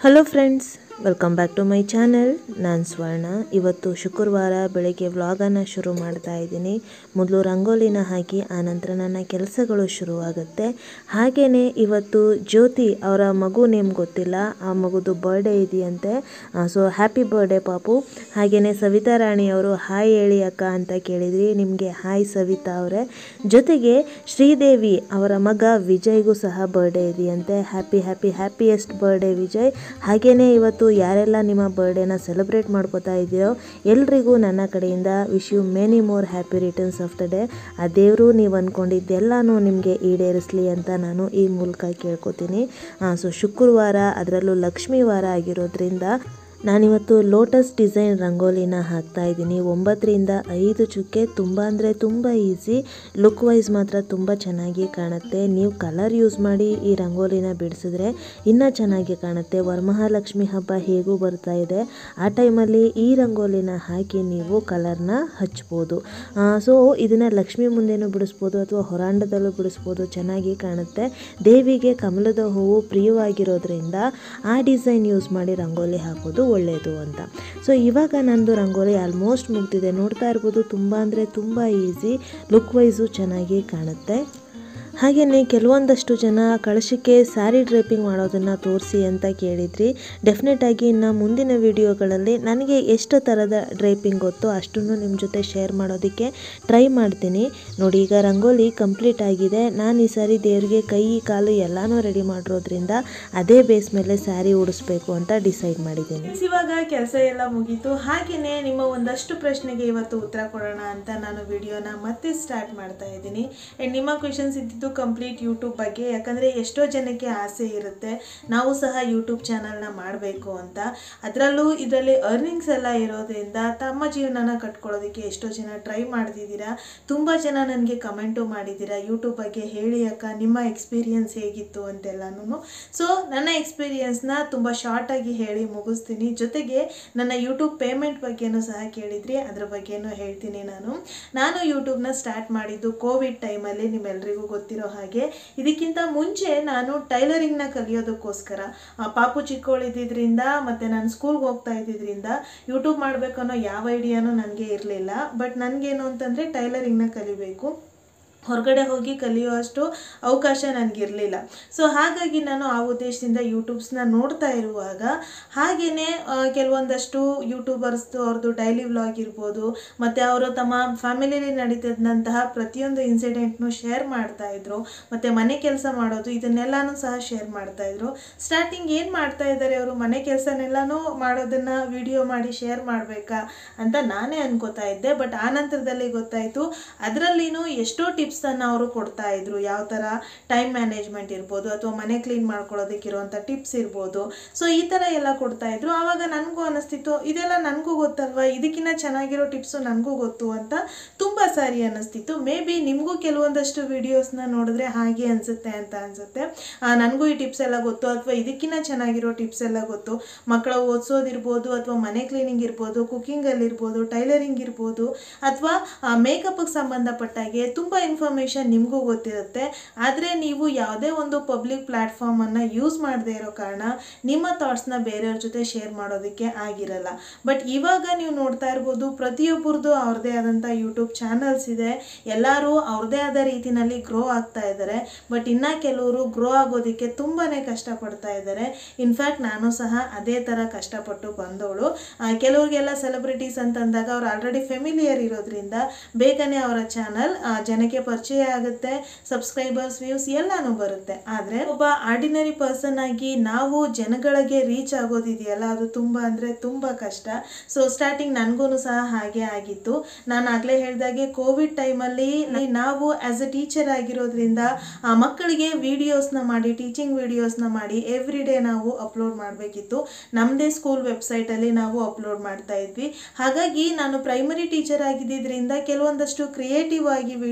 hello friends welcome back to my channel ನಾನು ಸ್ವರ್ಣ ಇವತ್ತು ಶುಕ್ರವಾರ ಬೆಳಗ್ಗೆ ವ್ಲಾಗನ್ನು ಶುರು ಮಾಡ್ತಾ ಇದ್ದೀನಿ ಮೊದಲು ರಂಗೋಲಿನ ಹಾಕಿ ಆನಂತರ ನನ್ನ ಕೆಲಸಗಳು ಶುರುವಾಗುತ್ತೆ ಹಾಗೆಯೇ ಇವತ್ತು ಜ್ಯೋತಿ ಅವರ ಮಗು ನೇಮ್ ಗೊತ್ತಿಲ್ಲ ಆ ಮಗುದು ಬರ್ಡೇ ಇದೆಯಂತೆ ಸೊ ಹ್ಯಾಪಿ ಬರ್ಡೇ ಪಾಪು ಹಾಗೆಯೇ ಸವಿತಾ ರಾಣಿ ಅವರು ಹಾಯ್ ಹೇಳಿ ಅಕ್ಕ ಅಂತ ಕೇಳಿದ್ರಿ ನಿಮಗೆ ಹಾಯ್ ಸವಿತಾ ಅವರೇ ಜೊತೆಗೆ ಶ್ರೀದೇವಿ ಅವರ ಮಗ ವಿಜಯ್ಗೂ ಸಹ ಬರ್ಡೇ ಇದೆಯಂತೆ happy happy happiest birthday Vijay ಹಾಗೆಯೇ ಇವತ್ತು ಯಾರೆಲ್ಲ ನಿಮ್ಮ ಬರ್ಡೇನ ಸೆಲೆಬ್ರೇಟ್ ಮಾಡ್ಕೋತಾ ಇದ್ದೀರೋ ಎಲ್ರಿಗೂ ನನ್ನ ಕಡೆಯಿಂದ wish you many more happy returns of the day ಆ ದೇವರು ನೀವು ಅಂದ್ಕೊಂಡಿದ್ದೆಲ್ಲನೂ ನಿಮಗೆ ಈಡೇರಿಸಲಿ ಅಂತ ನಾನು ಈ ಮೂಲಕ ಕೇಳ್ಕೊತೀನಿ ಸೊ ಶುಕ್ರವಾರ ಅದರಲ್ಲೂ ಲಕ್ಷ್ಮೀ ವಾರ ಆಗಿರೋದ್ರಿಂದ ನಾನಿವತ್ತು ಲೋಟಸ್ ಡಿಸೈನ್ ರಂಗೋಲಿನ ಹಾಕ್ತಾ ಇದ್ದೀನಿ ಒಂಬತ್ತರಿಂದ ಐದು ಚುಕ್ಕೆ ತುಂಬ ಅಂದರೆ ತುಂಬ ಈಸಿ ಲುಕ್ ವೈಸ್ ಮಾತ್ರ ತುಂಬ ಚೆನ್ನಾಗಿ ಕಾಣುತ್ತೆ ನೀವು ಕಲರ್ ಯೂಸ್ ಮಾಡಿ ಈ ರಂಗೋಲಿನ ಬಿಡಿಸಿದ್ರೆ ಇನ್ನೂ ಚೆನ್ನಾಗಿ ಕಾಣುತ್ತೆ ವರಮಹಾಲಕ್ಷ್ಮಿ ಹಬ್ಬ ಹೇಗೂ ಬರ್ತಾ ಇದೆ ಆ ಟೈಮಲ್ಲಿ ಈ ರಂಗೋಲಿನ ಹಾಕಿ ನೀವು ಕಲರ್ನ ಹಚ್ಬೋದು ಸೊ ಇದನ್ನು ಲಕ್ಷ್ಮಿ ಮುಂದೆನೂ ಬಿಡಿಸ್ಬೋದು ಅಥವಾ ಹೊರಾಂಡದಲ್ಲೂ ಬಿಡಿಸ್ಬೋದು ಚೆನ್ನಾಗಿ ಕಾಣುತ್ತೆ ದೇವಿಗೆ ಕಮಲದ ಹೂವು ಪ್ರಿಯವಾಗಿರೋದ್ರಿಂದ ಆ ಡಿಸೈನ್ ಯೂಸ್ ಮಾಡಿ ರಂಗೋಲಿ ಹಾಕೋದು ಒಳ್ಳೆಯದು ಅಂತ ಸೊ ಇವಾಗ ನಂದು ರಂಗೋಲಿ ಆಲ್ಮೋಸ್ಟ್ ಮುಗ್ದಿದೆ ನೋಡ್ತಾ ಇರ್ಬೋದು ತುಂಬ ಅಂದರೆ ತುಂಬ ಈಸಿ ಲುಕ್ ವೈಸು ಚೆನ್ನಾಗಿ ಕಾಣುತ್ತೆ ಹಾಗೆಯೇ ಕೆಲವೊಂದಷ್ಟು ಜನ ಕಳಶಕ್ಕೆ ಸ್ಯಾರಿ ಡ್ರೇಪಿಂಗ್ ಮಾಡೋದನ್ನು ತೋರಿಸಿ ಅಂತ ಕೇಳಿದ್ರಿ ಡೆಫಿನೆಟಾಗಿ ಇನ್ನು ಮುಂದಿನ ವಿಡಿಯೋಗಳಲ್ಲಿ ನನಗೆ ಎಷ್ಟು ಥರದ ಡ್ರೇಪಿಂಗ್ ಗೊತ್ತೋ ಅಷ್ಟನ್ನು ನಿಮ್ಮ ಜೊತೆ ಶೇರ್ ಮಾಡೋದಕ್ಕೆ ಟ್ರೈ ಮಾಡ್ತೀನಿ ನೋಡಿ ಈಗ ರಂಗೋಲಿ ಕಂಪ್ಲೀಟ್ ಆಗಿದೆ ನಾನು ಈ ಸಾರಿ ದೇವರಿಗೆ ಕೈ ಕಾಲು ಎಲ್ಲನೂ ರೆಡಿ ಮಾಡಿರೋದ್ರಿಂದ ಅದೇ ಬೇಸ್ ಮೇಲೆ ಸ್ಯಾರಿ ಉಡಿಸ್ಬೇಕು ಅಂತ ಡಿಸೈಡ್ ಮಾಡಿದ್ದೀನಿ ಇವಾಗ ಕೆಲಸ ಎಲ್ಲ ಮುಗೀತು ಹಾಗೆಯೇ ನಿಮ್ಮ ಒಂದಷ್ಟು ಪ್ರಶ್ನೆಗೆ ಇವತ್ತು ಉತ್ತರ ಕೊಡೋಣ ಅಂತ ನಾನು ವಿಡಿಯೋನ ಮತ್ತೆ ಸ್ಟಾರ್ಟ್ ಮಾಡ್ತಾ ಇದ್ದೀನಿ ಆ್ಯಂಡ್ ನಿಮ್ಮ ಕ್ವೆಶನ್ಸ್ ಇದ್ದಿದ್ದು ಕಂಪ್ಲೀಟ್ ಯೂಟ್ಯೂಬ್ ಬಗ್ಗೆ ಯಾಕಂದರೆ ಎಷ್ಟೋ ಜನಕ್ಕೆ ಆಸೆ ಇರುತ್ತೆ ನಾವು ಸಹ ಯೂಟ್ಯೂಬ್ ಚಾನಲ್ನ ಮಾಡಬೇಕು ಅಂತ ಅದರಲ್ಲೂ ಇದರಲ್ಲಿ ಅರ್ನಿಂಗ್ಸ್ ಎಲ್ಲ ಇರೋದ್ರಿಂದ ತಮ್ಮ ಜೀವನನ ಕಟ್ಕೊಳ್ಳೋದಕ್ಕೆ ಎಷ್ಟೋ ಜನ ಟ್ರೈ ಮಾಡ್ತಿದ್ದೀರಾ ತುಂಬ ಜನ ನನಗೆ ಕಮೆಂಟು ಮಾಡಿದ್ದೀರಾ ಯೂಟ್ಯೂಬ್ ಬಗ್ಗೆ ಹೇಳಿ ಅಕ್ಕ ನಿಮ್ಮ ಎಕ್ಸ್ಪೀರಿಯನ್ಸ್ ಹೇಗಿತ್ತು ಅಂತೆಲ್ಲನೂ ಸೊ ನನ್ನ ಎಕ್ಸ್ಪೀರಿಯನ್ಸ್ನ ತುಂಬ ಶಾರ್ಟಾಗಿ ಹೇಳಿ ಮುಗಿಸ್ತೀನಿ ಜೊತೆಗೆ ನನ್ನ ಯೂಟ್ಯೂಬ್ ಪೇಮೆಂಟ್ ಬಗ್ಗೆನೂ ಸಹ ಕೇಳಿದ್ರಿ ಅದ್ರ ಬಗ್ಗೆನೂ ಹೇಳ್ತೀನಿ ನಾನು ನಾನು ಯೂಟ್ಯೂಬ್ನ ಸ್ಟಾರ್ಟ್ ಮಾಡಿದ್ದು ಕೋವಿಡ್ ಟೈಮಲ್ಲಿ ನಿಮ್ಮೆಲ್ರಿಗೂ ಗೊತ್ತಿರೋ ಹಾಗೆ ಇದಕ್ಕಿಂತ ಮುಂಚೆ ನಾನು ಟೈಲರಿಂಗ್ನ ಕಲಿಯೋದಕ್ಕೋಸ್ಕರ ಆ, ಪಾಪು ಚಿಕ್ಕವಳಿದ್ದಿದ್ರಿಂದ ಮತ್ತು ನಾನು ಸ್ಕೂಲ್ಗೆ ಹೋಗ್ತಾ ಇದ್ದಿದ್ರಿಂದ ಯೂಟ್ಯೂಬ್ ಮಾಡಬೇಕು ಅನ್ನೋ ಯಾವ ಐಡಿಯಾನೂ ನನಗೆ ಇರಲಿಲ್ಲ ಬಟ್ ನನಗೇನು ಅಂತಂದರೆ ಟೈಲರಿಂಗ್ನ ಕಲಿಬೇಕು ಹೊರಗಡೆ ಹೋಗಿ ಕಲಿಯುವಷ್ಟು ಅವಕಾಶ ನನಗಿರಲಿಲ್ಲ ಸೊ ಹಾಗಾಗಿ ನಾನು ಆ ಉದ್ದೇಶದಿಂದ ಯೂಟ್ಯೂಬ್ಸ್ನ ನೋಡ್ತಾ ಇರುವಾಗ ಹಾಗೆಯೇ ಕೆಲವೊಂದಷ್ಟು ಯೂಟ್ಯೂಬರ್ಸ್ದು ಅವ್ರದ್ದು ಡೈಲಿ ವ್ಲಾಗ್ ಇರ್ಬೋದು ಮತ್ತು ಅವರು ತಮ್ಮ ಫ್ಯಾಮಿಲಿಲಿ ನಡೀತಿದ್ದಂತಹ ಪ್ರತಿಯೊಂದು ಇನ್ಸಿಡೆಂಟ್ನು ಶೇರ್ ಮಾಡ್ತಾ ಇದ್ರು ಮತ್ತು ಮನೆ ಕೆಲಸ ಮಾಡೋದು ಇದನ್ನೆಲ್ಲನೂ ಸಹ ಶೇರ್ ಮಾಡ್ತಾ ಇದ್ರು ಸ್ಟಾರ್ಟಿಂಗ್ ಏನು ಮಾಡ್ತಾ ಇದ್ದಾರೆ ಅವರು ಮನೆ ಕೆಲಸನೆಲ್ಲನೂ ಮಾಡೋದನ್ನು ವಿಡಿಯೋ ಮಾಡಿ ಶೇರ್ ಮಾಡಬೇಕಾ ಅಂತ ನಾನೇ ಅನ್ಕೋತಾ ಇದ್ದೆ ಬಟ್ ಆ ನಂತರದಲ್ಲಿ ಗೊತ್ತಾಯಿತು ಅದರಲ್ಲಿನೂ ಎಷ್ಟೋ ಟಿಪ್ಸನ್ನು ಅವರು ಕೊಡ್ತಾ ಇದ್ರು ಯಾವ ಥರ ಟೈಮ್ ಮ್ಯಾನೇಜ್ಮೆಂಟ್ ಇರ್ಬೋದು ಅಥವಾ ಮನೆ ಕ್ಲೀನ್ ಮಾಡ್ಕೊಳ್ಳೋದಕ್ಕಿರುವಂಥ ಟಿಪ್ಸ್ ಇರ್ಬೋದು ಸೊ ಈ ಥರ ಎಲ್ಲ ಕೊಡ್ತಾ ಇದ್ರು ಆವಾಗ ನನಗೂ ಅನಿಸ್ತಿತ್ತು ಇದೆಲ್ಲ ನನಗೂ ಗೊತ್ತಲ್ವಾ ಇದಕ್ಕಿಂತ ಚೆನ್ನಾಗಿರೋ ಟಿಪ್ಸು ನನಗೂ ಗೊತ್ತು ಅಂತ ತುಂಬ ಸಾರಿ ಅನ್ನಿಸ್ತಿತ್ತು ಮೇ ಬಿ ನಿಮಗೂ ಕೆಲವೊಂದಷ್ಟು ವಿಡಿಯೋಸ್ನ ನೋಡಿದ್ರೆ ಹಾಗೆ ಅನಿಸುತ್ತೆ ಅಂತ ಅನಿಸುತ್ತೆ ನನಗೂ ಈ ಟಿಪ್ಸ್ ಎಲ್ಲ ಗೊತ್ತು ಅಥವಾ ಇದಕ್ಕಿಂತ ಚೆನ್ನಾಗಿರೋ ಟಿಪ್ಸ್ ಎಲ್ಲ ಗೊತ್ತು ಮಕ್ಕಳ ಓದಿಸೋದಿರ್ಬೋದು ಅಥವಾ ಮನೆ ಕ್ಲೀನಿಂಗ್ ಇರ್ಬೋದು ಕುಕ್ಕಿಂಗಲ್ಲಿರ್ಬೋದು ಟೈಲರಿಂಗ್ ಇರ್ಬೋದು ಅಥವಾ ಮೇಕಪ್ಗೆ ಸಂಬಂಧಪಟ್ಟಾಗೆ ತುಂಬ ಇನ್ಫಾರ್ಮೇಷನ್ ನಿಮಗೂ ಗೊತ್ತಿರುತ್ತೆ ಆದರೆ ನೀವು ಯಾವುದೇ ಒಂದು ಪಬ್ಲಿಕ್ ಪ್ಲ್ಯಾಟ್ಫಾರ್ಮನ್ನು ಯೂಸ್ ಮಾಡದೇ ಇರೋ ಕಾರಣ ನಿಮ್ಮ ಥಾಟ್ಸ್ನ ಬೇರೆಯವ್ರ ಜೊತೆ ಶೇರ್ ಮಾಡೋದಕ್ಕೆ ಆಗಿರಲ್ಲ ಬಟ್ ಇವಾಗ ನೀವು ನೋಡ್ತಾ ಇರ್ಬೋದು ಪ್ರತಿಯೊಬ್ಬರದ್ದು ಅವ್ರದ್ದೇ ಆದಂಥ ಯೂಟ್ಯೂಬ್ ಚಾನಲ್ಸ್ ಇದೆ ಎಲ್ಲರೂ ಅವ್ರದ್ದೇ ಆದ ರೀತಿನಲ್ಲಿ ಗ್ರೋ ಆಗ್ತಾ ಇದ್ದಾರೆ ಬಟ್ ಇನ್ನು ಕೆಲವರು ಗ್ರೋ ಆಗೋದಕ್ಕೆ ತುಂಬಾ ಕಷ್ಟಪಡ್ತಾ ಇದ್ದಾರೆ ಇನ್ಫ್ಯಾಕ್ಟ್ ನಾನು ಸಹ ಅದೇ ಥರ ಕಷ್ಟಪಟ್ಟು ಬಂದವಳು ಆ, ಕೆಲವ್ರಿಗೆಲ್ಲ ಸೆಲೆಬ್ರಿಟೀಸ್ ಅಂತಂದಾಗ ಅವ್ರು ಆಲ್ರೆಡಿ ಫೆಮಿಲಿಯರ್ ಇರೋದ್ರಿಂದ ಬೇಗನೆ ಅವರ ಚಾನಲ್ ಜನಕ್ಕೆ ಪರಿಚಯ ಆಗುತ್ತೆ ಸಬ್ಸ್ಕ್ರೈಬರ್ಸ್ ವ್ಯೂಸ್ ಎಲ್ಲಾನು ಬರುತ್ತೆ ಆದರೆ ಒಬ್ಬ ಆರ್ಡಿನರಿ ಪರ್ಸನ್ ಆಗಿ ನಾವು ಜನಗಳಿಗೆ ರೀಚ್ ಆಗೋದಿದೆಯಲ್ಲ ಅದು ತುಂಬ ಅಂದರೆ ತುಂಬ ಕಷ್ಟ ಸೊ ಸ್ಟಾರ್ಟಿಂಗ್ ನನಗೂ ಸಹ ಹಾಗೆ ಆಗಿತ್ತು ನಾನು ಆಗಲೇ ಹೇಳಿದಾಗೆ ಕೋವಿಡ್ ಟೈಮಲ್ಲಿ ನಾವು ಆ್ಯಸ್ ಎ ಟೀಚರ್ ಆಗಿರೋದ್ರಿಂದ ಆ ಮಕ್ಕಳಿಗೆ ವಿಡಿಯೋಸ್ನ ಮಾಡಿ ಟೀಚಿಂಗ್ ವಿಡಿಯೋಸ್ನ ಮಾಡಿ ಎವ್ರಿ ಡೇ ನಾವು ಅಪ್ಲೋಡ್ ಮಾಡಬೇಕಿತ್ತು ನಮ್ಮದೇ ಸ್ಕೂಲ್ ವೆಬ್ಸೈಟಲ್ಲಿ ನಾವು ಅಪ್ಲೋಡ್ ಮಾಡ್ತಾ ಇದ್ವಿ ಹಾಗಾಗಿ ನಾನು ಪ್ರೈಮರಿ ಟೀಚರ್ ಆಗಿದ್ದರಿಂದ ಕೆಲವೊಂದಷ್ಟು ಕ್ರಿಯೇಟಿವ್ ಆಗಿ ವಿಡಿಯೋಸನ್ನು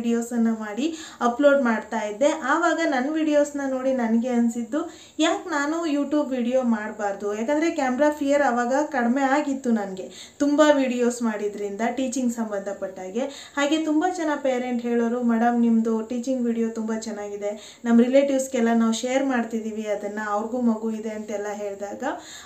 ವೀಡಿಯೋಸ್ನ ಮಾಡಿ ಅಪ್ಲೋಡ್ ಮಾಡ್ತಾ ಇದ್ದೆ ಆವಾಗ ನನ್ನ ವೀಡಿಯೋಸ್ನ ನೋಡಿ ನನಗೆ ಅನಿಸಿದ್ದು ಯಾಕೆ ನಾನು ಯೂಟ್ಯೂಬ್ ವಿಡಿಯೋ ಮಾಡಬಾರ್ದು ಯಾಕಂದರೆ ಕ್ಯಾಮ್ರಾ ಫಿಯರ್ ಆವಾಗ ಕಡಿಮೆ ಆಗಿತ್ತು ನನಗೆ ತುಂಬ ವಿಡಿಯೋಸ್ ಮಾಡಿದ್ರಿಂದ ಟೀಚಿಂಗ್ ಸಂಬಂಧಪಟ್ಟಾಗೆ ಹಾಗೆ ತುಂಬ ಜನ ಪೇರೆಂಟ್ ಹೇಳೋರು ಮೇಡಮ್ ನಿಮ್ಮದು ಟೀಚಿಂಗ್ ವಿಡಿಯೋ ತುಂಬ ಚೆನ್ನಾಗಿದೆ ನಮ್ಮ ರಿಲೇಟಿವ್ಸ್ಗೆಲ್ಲ ನಾವು ಶೇರ್ ಮಾಡ್ತಿದ್ದೀವಿ ಅದನ್ನು ಅವ್ರಿಗೂ ಮಗು ಇದೆ ಅಂತೆಲ್ಲ ಹೇಳಿದಾಗ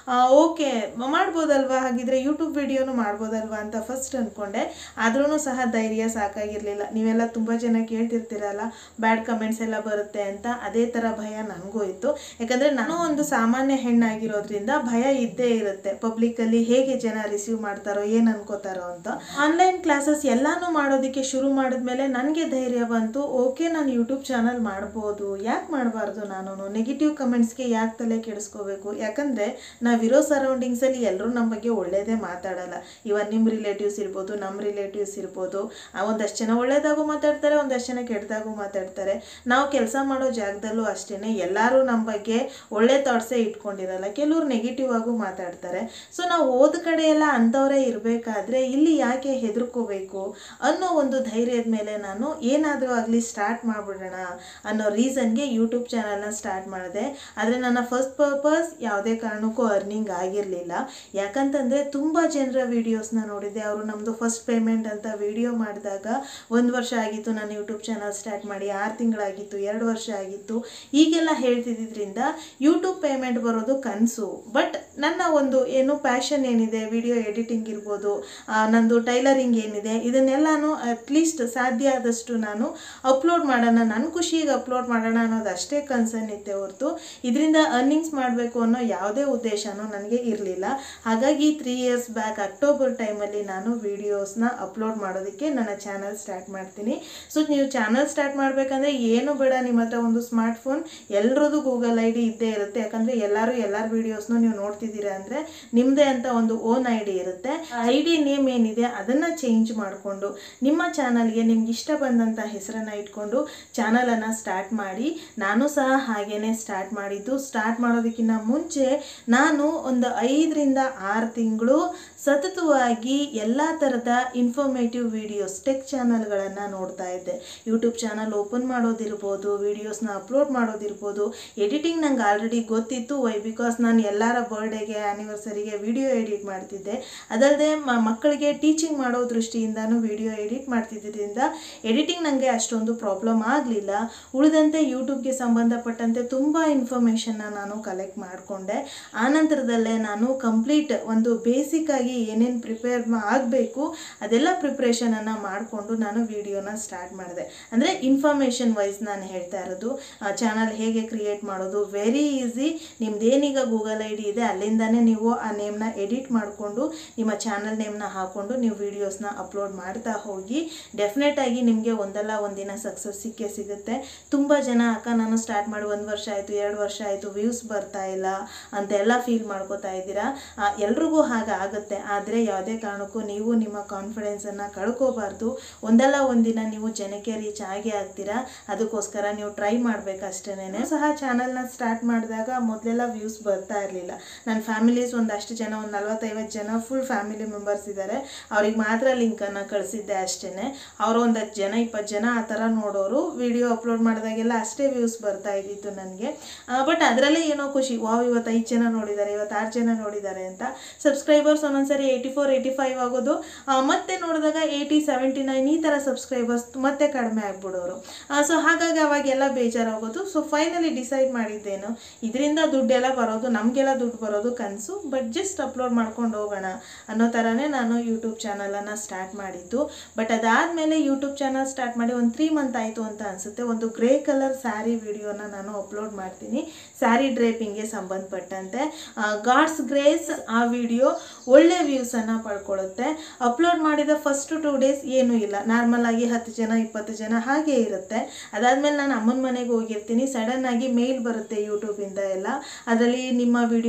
ಓಕೆ ಮಾಡ್ಬೋದಲ್ವಾ ಹಾಗಿದ್ರೆ ಯೂಟ್ಯೂಬ್ ವಿಡಿಯೋನು ಮಾಡ್ಬೋದಲ್ವಾ ಅಂತ ಫಸ್ಟ್ ಅಂದ್ಕೊಂಡೆ ಆದ್ರೂ ಸಹ ಧೈರ್ಯ ಸಾಕಾಗಿರಲಿಲ್ಲ ನೀವೆಲ್ಲ ತುಂಬ ಜನ ಕೇಳ್ತಿರ್ತೀರಲ್ಲ ಬ್ಯಾಡ್ ಕಮೆಂಟ್ಸ್ ಎಲ್ಲ ಬರುತ್ತೆ ಅಂತ ಅದೇ ಥರ ಭಯ ನನಗೂ ಇತ್ತು ಯಾಕಂದರೆ ನಾನು ಒಂದು ಸಾಮಾನ್ಯ ಹೆಣ್ಣಾಗಿರೋದ್ರಿಂದ ಭಯ ಇದ್ದೇ ಇರುತ್ತೆ ಪಬ್ಲಿಕ್ಕಲ್ಲಿ ಹೇಗೆ ಜನ ರಿಸೀವ್ ಮಾಡ್ತಾರೋ ಏನು ಅನ್ಕೋತಾರೋ ಅಂತ ಆನ್ಲೈನ್ ಕ್ಲಾಸಸ್ ಎಲ್ಲಾನು ಮಾಡೋದಕ್ಕೆ ಶುರು ಮಾಡಿದ್ಮೇಲೆ ನನಗೆ ಧೈರ್ಯ ಬಂತು ಓಕೆ ನಾನು ಯೂಟ್ಯೂಬ್ ಚಾನಲ್ ಮಾಡ್ಬೋದು ಯಾಕೆ ಮಾಡಬಾರ್ದು ನಾನು ನೆಗೆಟಿವ್ ಕಮೆಂಟ್ಸ್ಗೆ ಯಾಕೆ ತಲೆ ಕೆಡಿಸ್ಕೋಬೇಕು ಯಾಕಂದರೆ ನಾವಿರೋ ಸರೌಂಡಿಂಗ್ಸಲ್ಲಿ ಎಲ್ಲರೂ ನಮ್ಮ ಬಗ್ಗೆ ಒಳ್ಳೇದೇ ಮಾತಾಡಲ್ಲ ಇವನ್ ನಿಮ್ಮ ರಿಲೇಟಿವ್ಸ್ ಇರ್ಬೋದು ನಮ್ಮ ರಿಲೇಟಿವ್ಸ್ ಇರ್ಬೋದು ಆ ಒಂದಷ್ಟು ಜನ ಒಳ್ಳೇದಾಗೂ ಮಾತಾಡ್ತಾರೆ ಒಂದಷ್ಟು ಜನ ಕೆಟ್ಟದಾಗೂ ಮಾತಾಡ್ತಾರೆ ನಾವು ಕೆಲಸ ಮಾಡೋ ಜಾಗದಲ್ಲೂ ಅಷ್ಟೇ ಎಲ್ಲರೂ ನಮ್ಮ ಬಗ್ಗೆ ಒಳ್ಳೆ ಥಾಟ್ಸೇ ಇಟ್ಕೊಂಡಿರಲ್ಲ ಕೆಲವ್ರು ನೆಗೆಟಿವ್ ಆಗೂ ಮಾತಾಡ್ತಾರೆ ಸೊ ನಾವು ಓದ್ ಕಡೆ ಎಲ್ಲ ಅಂಥವರೇ ಇರಬೇಕಾದ್ರೆ ಇಲ್ಲಿ ಯಾಕೆ ಹೆದರ್ಕೋಬೇಕು ಅನ್ನೋ ಒಂದು ಧೈರ್ಯದ ಮೇಲೆ ನಾನು ಏನಾದರೂ ಆಗಲಿ ಸ್ಟಾರ್ಟ್ ಮಾಡಿಬಿಡೋಣ ಅನ್ನೋ ರೀಸನ್ಗೆ ಯೂಟ್ಯೂಬ್ ಚಾನಲ್ನ ಸ್ಟಾರ್ಟ್ ಮಾಡಿದೆ ಆದರೆ ನನ್ನ ಫಸ್ಟ್ ಪರ್ಪಸ್ ಯಾವುದೇ ಕಾರಣಕ್ಕೂ ಅರ್ನಿಂಗ್ ಆಗಿರಲಿಲ್ಲ ಯಾಕಂತಂದರೆ ತುಂಬ ಜನರ ವೀಡಿಯೋಸ್ನ ನೋಡಿದ್ದೆ ಅವರು ನಮ್ಮದು ಫಸ್ಟ್ ಪೇಮೆಂಟ್ ಅಂತ ವಿಡಿಯೋ ಮಾಡಿದಾಗ ಒಂದು ವರ್ಷ ಆಗಿತ್ತು ನಾನು ಯೂಟ್ಯೂಬ್ ಚಾನಲ್ ಸ್ಟಾರ್ಟ್ ಮಾಡಿ ಆರು ತಿಂಗಳಾಗಿತ್ತು ಎರಡು ವರ್ಷ ಆಗಿತ್ತು ಹೀಗೆಲ್ಲ ಹೇಳ್ತಿದ್ದಿದ್ರಿಂದ ಯೂಟ್ಯೂಬ್ ಪೇಮೆಂಟ್ ಬರೋದು ಕನಸು ಬಟ್ ನನ್ನ ಒಂದು ಏನು ಪ್ಯಾಷನ್ ಏನಿದೆ ವಿಡಿಯೋ ಎಡಿಟಿಂಗ್ ಇರ್ಬೋದು ಆ, ನಂದು ಟೈಲರಿಂಗ್ ಏನಿದೆ ಇದನ್ನೆಲ್ಲಾನು ಅಟ್ಲೀಸ್ಟ್ ಸಾಧ್ಯ ಆದಷ್ಟು ನಾನು ಅಪ್ಲೋಡ್ ಮಾಡೋಣ ನನ್ನ ಖುಷಿಗೆ ಅಪ್ಲೋಡ್ ಮಾಡೋಣ ಅನ್ನೋದು ಅಷ್ಟೇ ಕನ್ಸರ್ನ್ ಇತ್ತೆ ಹೊರತು ಇದರಿಂದ ಅರ್ನಿಂಗ್ಸ್ ಮಾಡಬೇಕು ಅನ್ನೋ ಯಾವುದೇ ಉದ್ದೇಶನೂ ನನಗೆ ಇರಲಿಲ್ಲ ಹಾಗಾಗಿ ತ್ರೀ ಇಯರ್ಸ್ ಬ್ಯಾಕ್ ಅಕ್ಟೋಬರ್ ಟೈಮಲ್ಲಿ ನಾನು ವೀಡಿಯೋಸ್ನ ಅಪ್ಲೋಡ್ ಮಾಡೋದಕ್ಕೆ ನನ್ನ ಚಾನಲ್ ಸ್ಟಾರ್ಟ್ ಮಾಡ್ತೀನಿ ಸೊ ನೀವು ಚಾನಲ್ ಸ್ಟಾರ್ಟ್ ಮಾಡಬೇಕಂದ್ರೆ ಏನು ಬೇಡ ನಿಮ್ಮ ಹತ್ರ ಒಂದು ಸ್ಮಾರ್ಟ್ ಫೋನ್ ಎಲ್ಲರದ್ದು ಗೂಗಲ್ ಐ ಡಿ ಇದ್ದೇ ಇರುತ್ತೆ ಯಾಕಂದರೆ ಎಲ್ಲರೂ ಎಲ್ಲರ ವೀಡಿಯೋಸ್ನು ನೀವು ನೋಡ್ತಿದ್ದೀರಾ ಅಂದರೆ ನಿಮ್ಮದೇ ಅಂತ ಒಂದು ಓನ್ ಐ ಡಿ ಇರುತ್ತೆ ಐ ಡಿ ನೇಮ್ ಏನಿದೆ ಅದನ್ನು ಚೇಂಜ್ ಮಾಡಿಕೊಂಡು ನಿಮ್ಮ ಚಾನಲ್ಗೆ ನಿಮ್ಗೆ ಇಷ್ಟ ಬಂದಂಥ ಹೆಸರನ್ನು ಇಟ್ಕೊಂಡು ಚಾನಲನ್ನು ಸ್ಟಾರ್ಟ್ ಮಾಡಿ ನಾನು ಸಹ ಹಾಗೇನೆ ಸ್ಟಾರ್ಟ್ ಮಾಡಿದ್ದು ಸ್ಟಾರ್ಟ್ ಮಾಡೋದಕ್ಕಿಂತ ಮುಂಚೆ ನಾನು ಒಂದು ಐದರಿಂದ ಆರು ತಿಂಗಳು ಸತತವಾಗಿ ಎಲ್ಲ ಥರದ ಇನ್ಫಾರ್ಮೇಟಿವ್ ವಿಡಿಯೋಸ್ ಟೆಕ್ ಚಾನಲ್ಗಳನ್ನು ನೋಡ್ತಾ ಇದ್ದೆ ಯೂಟ್ಯೂಬ್ ಚಾನಲ್ ಓಪನ್ ಮಾಡೋದಿರ್ಬೋದು ವೀಡಿಯೋಸ್ನ ಅಪ್ಲೋಡ್ ಮಾಡೋದಿರ್ಬೋದು ಎಡಿಟಿಂಗ್ ನಂಗೆ ಆಲ್ರೆಡಿ ಗೊತ್ತಿತ್ತು ವೈ ಬಿಕಾಸ್ ನಾನು ಎಲ್ಲರ ಬರ್ಡೇಗೆ ಆ್ಯನಿವರ್ಸರಿಗೆ ವಿಡಿಯೋ ಎಡಿಟ್ ಮಾಡ್ತಿದ್ದೆ ಅದಲ್ಲದೆ ಮಕ್ಕಳಿಗೆ ಟೀಚಿಂಗ್ ಮಾಡೋ ದೃಷ್ಟಿಯಿಂದನೂ ವಿಡಿಯೋ ಎಡಿಟ್ ಮಾಡ್ತಿದ್ದರಿಂದ ಎಡಿಟಿಂಗ್ ನನಗೆ ಅಷ್ಟೊಂದು ಪ್ರಾಬ್ಲಮ್ ಆಗಲಿಲ್ಲ ಉಳಿದಂತೆ ಯೂಟ್ಯೂಬ್ಗೆ ಸಂಬಂಧಪಟ್ಟಂತೆ ತುಂಬ ಇನ್ಫಾರ್ಮೇಷನ್ನ ನಾನು ಕಲೆಕ್ಟ್ ಮಾಡಿಕೊಂಡೆ ಆನಂತರದಲ್ಲೇ ನಾನು ಕಂಪ್ಲೀಟ್ ಒಂದು ಬೇಸಿಕ್ ಆಗಿ ಏನೇನು ಪ್ರಿಪೇರ್ ಆಗಬೇಕು ಅದೆಲ್ಲ ಪ್ರಿಪ್ರೇಷನನ್ನು ಮಾಡಿಕೊಂಡು ನಾನು ವಿಡಿಯೋನ ಸ್ಟಾರ್ಟ್ ಮಾಡಿದೆ ಅಂದರೆ ಇನ್ಫಾರ್ಮೇಷನ್ ವೈಸ್ ನಾನು ಹೇಳ್ತಾ ಇರೋದು ಚಾನಲ್ ಹೇಗೆ ಕ್ರಿಯೇಟ್ ಮಾಡೋದು ವೆರಿ ಈಸಿ ನಿಮ್ದೇನೀಗ ಗೂಗಲ್ ಐ ಡಿ ಇದೆ ಅಲ್ಲಿಂದನೇ ನೀವು ಆ ನೇಮ್ನ ಎಡಿಟ್ ಮಾಡಿಕೊಂಡು ನಿಮ್ಮ ಚಾನಲ್ ನೇಮ್ನ ಹಾಕ್ಕೊಂಡು ನೀವು ವೀಡಿಯೋಸ್ನ ಅಪ್ಲೋಡ್ ಮಾಡ್ತಾ ಹೋಗಿ ಡೆಫಿನೆಟ್ ಆಗಿ ನಿಮಗೆ ಒಂದಲ್ಲ ಒಂದಿನ ಸಕ್ಸಸ್ ಸಿಕ್ಕೇ ಸಿಗುತ್ತೆ ತುಂಬ ಜನ ಅಕ್ಕ ನಾನು ಸ್ಟಾರ್ಟ್ ಮಾಡಿ ಒಂದು ವರ್ಷ ಆಯಿತು ಎರಡು ವರ್ಷ ಆಯಿತು ವ್ಯೂಸ್ ಬರ್ತಾ ಇಲ್ಲ ಅಂತೆಲ್ಲ ಫೀಲ್ ಮಾಡ್ಕೋತಾ ಇದ್ದೀರಾ ಆ, ಎಲ್ರಿಗೂ ಹಾಗೆ ಆಗುತ್ತೆ ಆದರೆ ಯಾವುದೇ ಕಾರಣಕ್ಕೂ ನೀವು ನಿಮ್ಮ ಕಾನ್ಫಿಡೆನ್ಸನ್ನು ಕಳ್ಕೋಬಾರ್ದು ಒಂದಲ್ಲ ಒಂದಿನ ನೀವು ಜನಕ್ಕೆ ರೀಚ್ ಆಗೇ ಆಗ್ತೀರಾ ಅದಕ್ಕೋಸ್ಕರ ನೀವು ಟ್ರೈ ಮಾಡಬೇಕಷ್ಟೇನೆ ಸಹ ಚಾನಲ್ನ ಸ್ಟಾರ್ಟ್ ಮಾಡಿದಾಗ ಮೊದಲೆಲ್ಲ ವ್ಯೂಸ್ ಬರ್ತಾ ಇರಲಿಲ್ಲ ನನ್ನ ಫ್ಯಾಮಿಲೀಸ್ ಒಂದಷ್ಟು ಜನ ಒಂದು ನಲ್ವತ್ತೈವತ್ತು ಜನ ಫುಲ್ ಫ್ಯಾಮಿಲಿ ಮೆಂಬರ್ಸ್ ಇದ್ದಾರೆ ಅವ್ರಿಗೆ ಮಾತ್ರ ಲಿಂಕನ್ನು ಕಳಿಸಿದ್ದೆ ಅಷ್ಟೇ ಅವರು ಒಂದು ಹತ್ತು ಜನ ಇಪ್ಪತ್ತು ಜನ ಆ ಥರ ನೋಡೋರು ವಿಡಿಯೋ ಅಪ್ಲೋಡ್ ಮಾಡಿದಾಗೆಲ್ಲ ಅಷ್ಟೇ ವ್ಯೂಸ್ ಬರ್ತಾ ಇದ್ದಿತ್ತು ನನಗೆ ಬಟ್ ಅದರಲ್ಲೇ ಏನೋ ಖುಷಿ ವಾವ್ ಇವತ್ತು ಐದು ಜನ ನೋಡಿದ್ದಾರೆ ಇವತ್ತು ಆರು ಜನ ನೋಡಿದ್ದಾರೆ ಅಂತ ಸಬ್ಸ್ಕ್ರೈಬರ್ಸ್ ಒಂದೊಂದ್ಸರಿ ಏಯ್ಟಿ ಫೋರ್ ಏಯ್ಟಿ ಫೈವ್ ಆಗೋದು ಆ, ಮತ್ತೆ ನೋಡಿದಾಗ ಏಯ್ಟಿ ಸೆವೆಂಟಿ ನೈನ್ ಈ ಥರ ಸಬ್ಸ್ಕ್ರೈಬರ್ಸ್ ಮತ್ತೆ ಕಡಿಮೆ ಆಗ್ಬಿಡೋರು ಸೊ ಹಾಗಾಗಿ ಅವಾಗೆಲ್ಲ ಬೇಜಾರಾಗೋದು ಸೊ ಫೈನಲಿ ಡಿಸೈಡ್ ಮಾಡಿದ್ದೇನು ಇದರಿಂದ ದುಡ್ಡೆಲ್ಲ ಬರೋದು ನಮಗೆಲ್ಲ ದುಡ್ಡು ಬರೋದು ಕನಸು ಬಟ್ ಜಸ್ಟ್ ಅಪ್ಲೋಡ್ ಮಾಡ್ಕೊಂಡು ಹೋಗೋಣ ಅನ್ನೋ ಥರನೇ ನಾನು ಯೂಟ್ಯೂಬ್ ಚಾನಲನ್ನು ಸ್ಟಾರ್ಟ್ ಮಾಡಿದ್ದು ಬಟ್ ಅದಾದಮೇಲೆ ಯೂಟ್ಯೂಬ್ ಚಾನಲ್ ಸ್ಟಾರ್ಟ್ ಮಾಡಿ ಒಂದು ತ್ರೀ ಮಂತ್ ಆಯಿತು ಅಂತ ಅನಿಸುತ್ತೆ ಒಂದು ಗ್ರೇ ಕಲರ್ ಸ್ಯಾರಿ ವಿಡಿಯೋನ ನಾನು ಅಪ್ಲೋಡ್ ಮಾಡ್ತೀನಿ ಸ್ಯಾರಿ ಡ್ರೇಪಿಂಗ್ಗೆ ಸಂಬಂಧಪಟ್ಟಂತೆ ಗಾಡ್ಸ್ ಗ್ರೇಸ್ ಆ ವಿಡಿಯೋ ಒಳ್ಳೆ ವ್ಯೂಸನ್ನು ಪಡ್ಕೊಳ್ಳುತ್ತೆ ಅಪ್ಲೋಡ್ ಮಾಡಿದ ಫಸ್ಟ್ ಟೂ ಡೇಸ್ ಏನೂ ಇಲ್ಲ ನಾರ್ಮಲ್ ಆಗಿ ಹತ್ತು ಜನ ಇಪ್ಪತ್ತು ಜನ ಹಾಗೆ ಇರುತ್ತೆ ಅದಾದಮೇಲೆ ನಾನು ಅಮ್ಮನ ಮನೆಗೆ ಹೋಗಿರ್ತೀನಿ ಸಡನ್ ಆಗಿ ಮೇಲ್ ಬರುತ್ತೆ ಯೂಟ್ಯೂಬಿಂದ ಎಲ್ಲ ಅದರಲ್ಲಿ ನಿಮ್ಮ ವಿಡಿಯೋ ತುಂಬ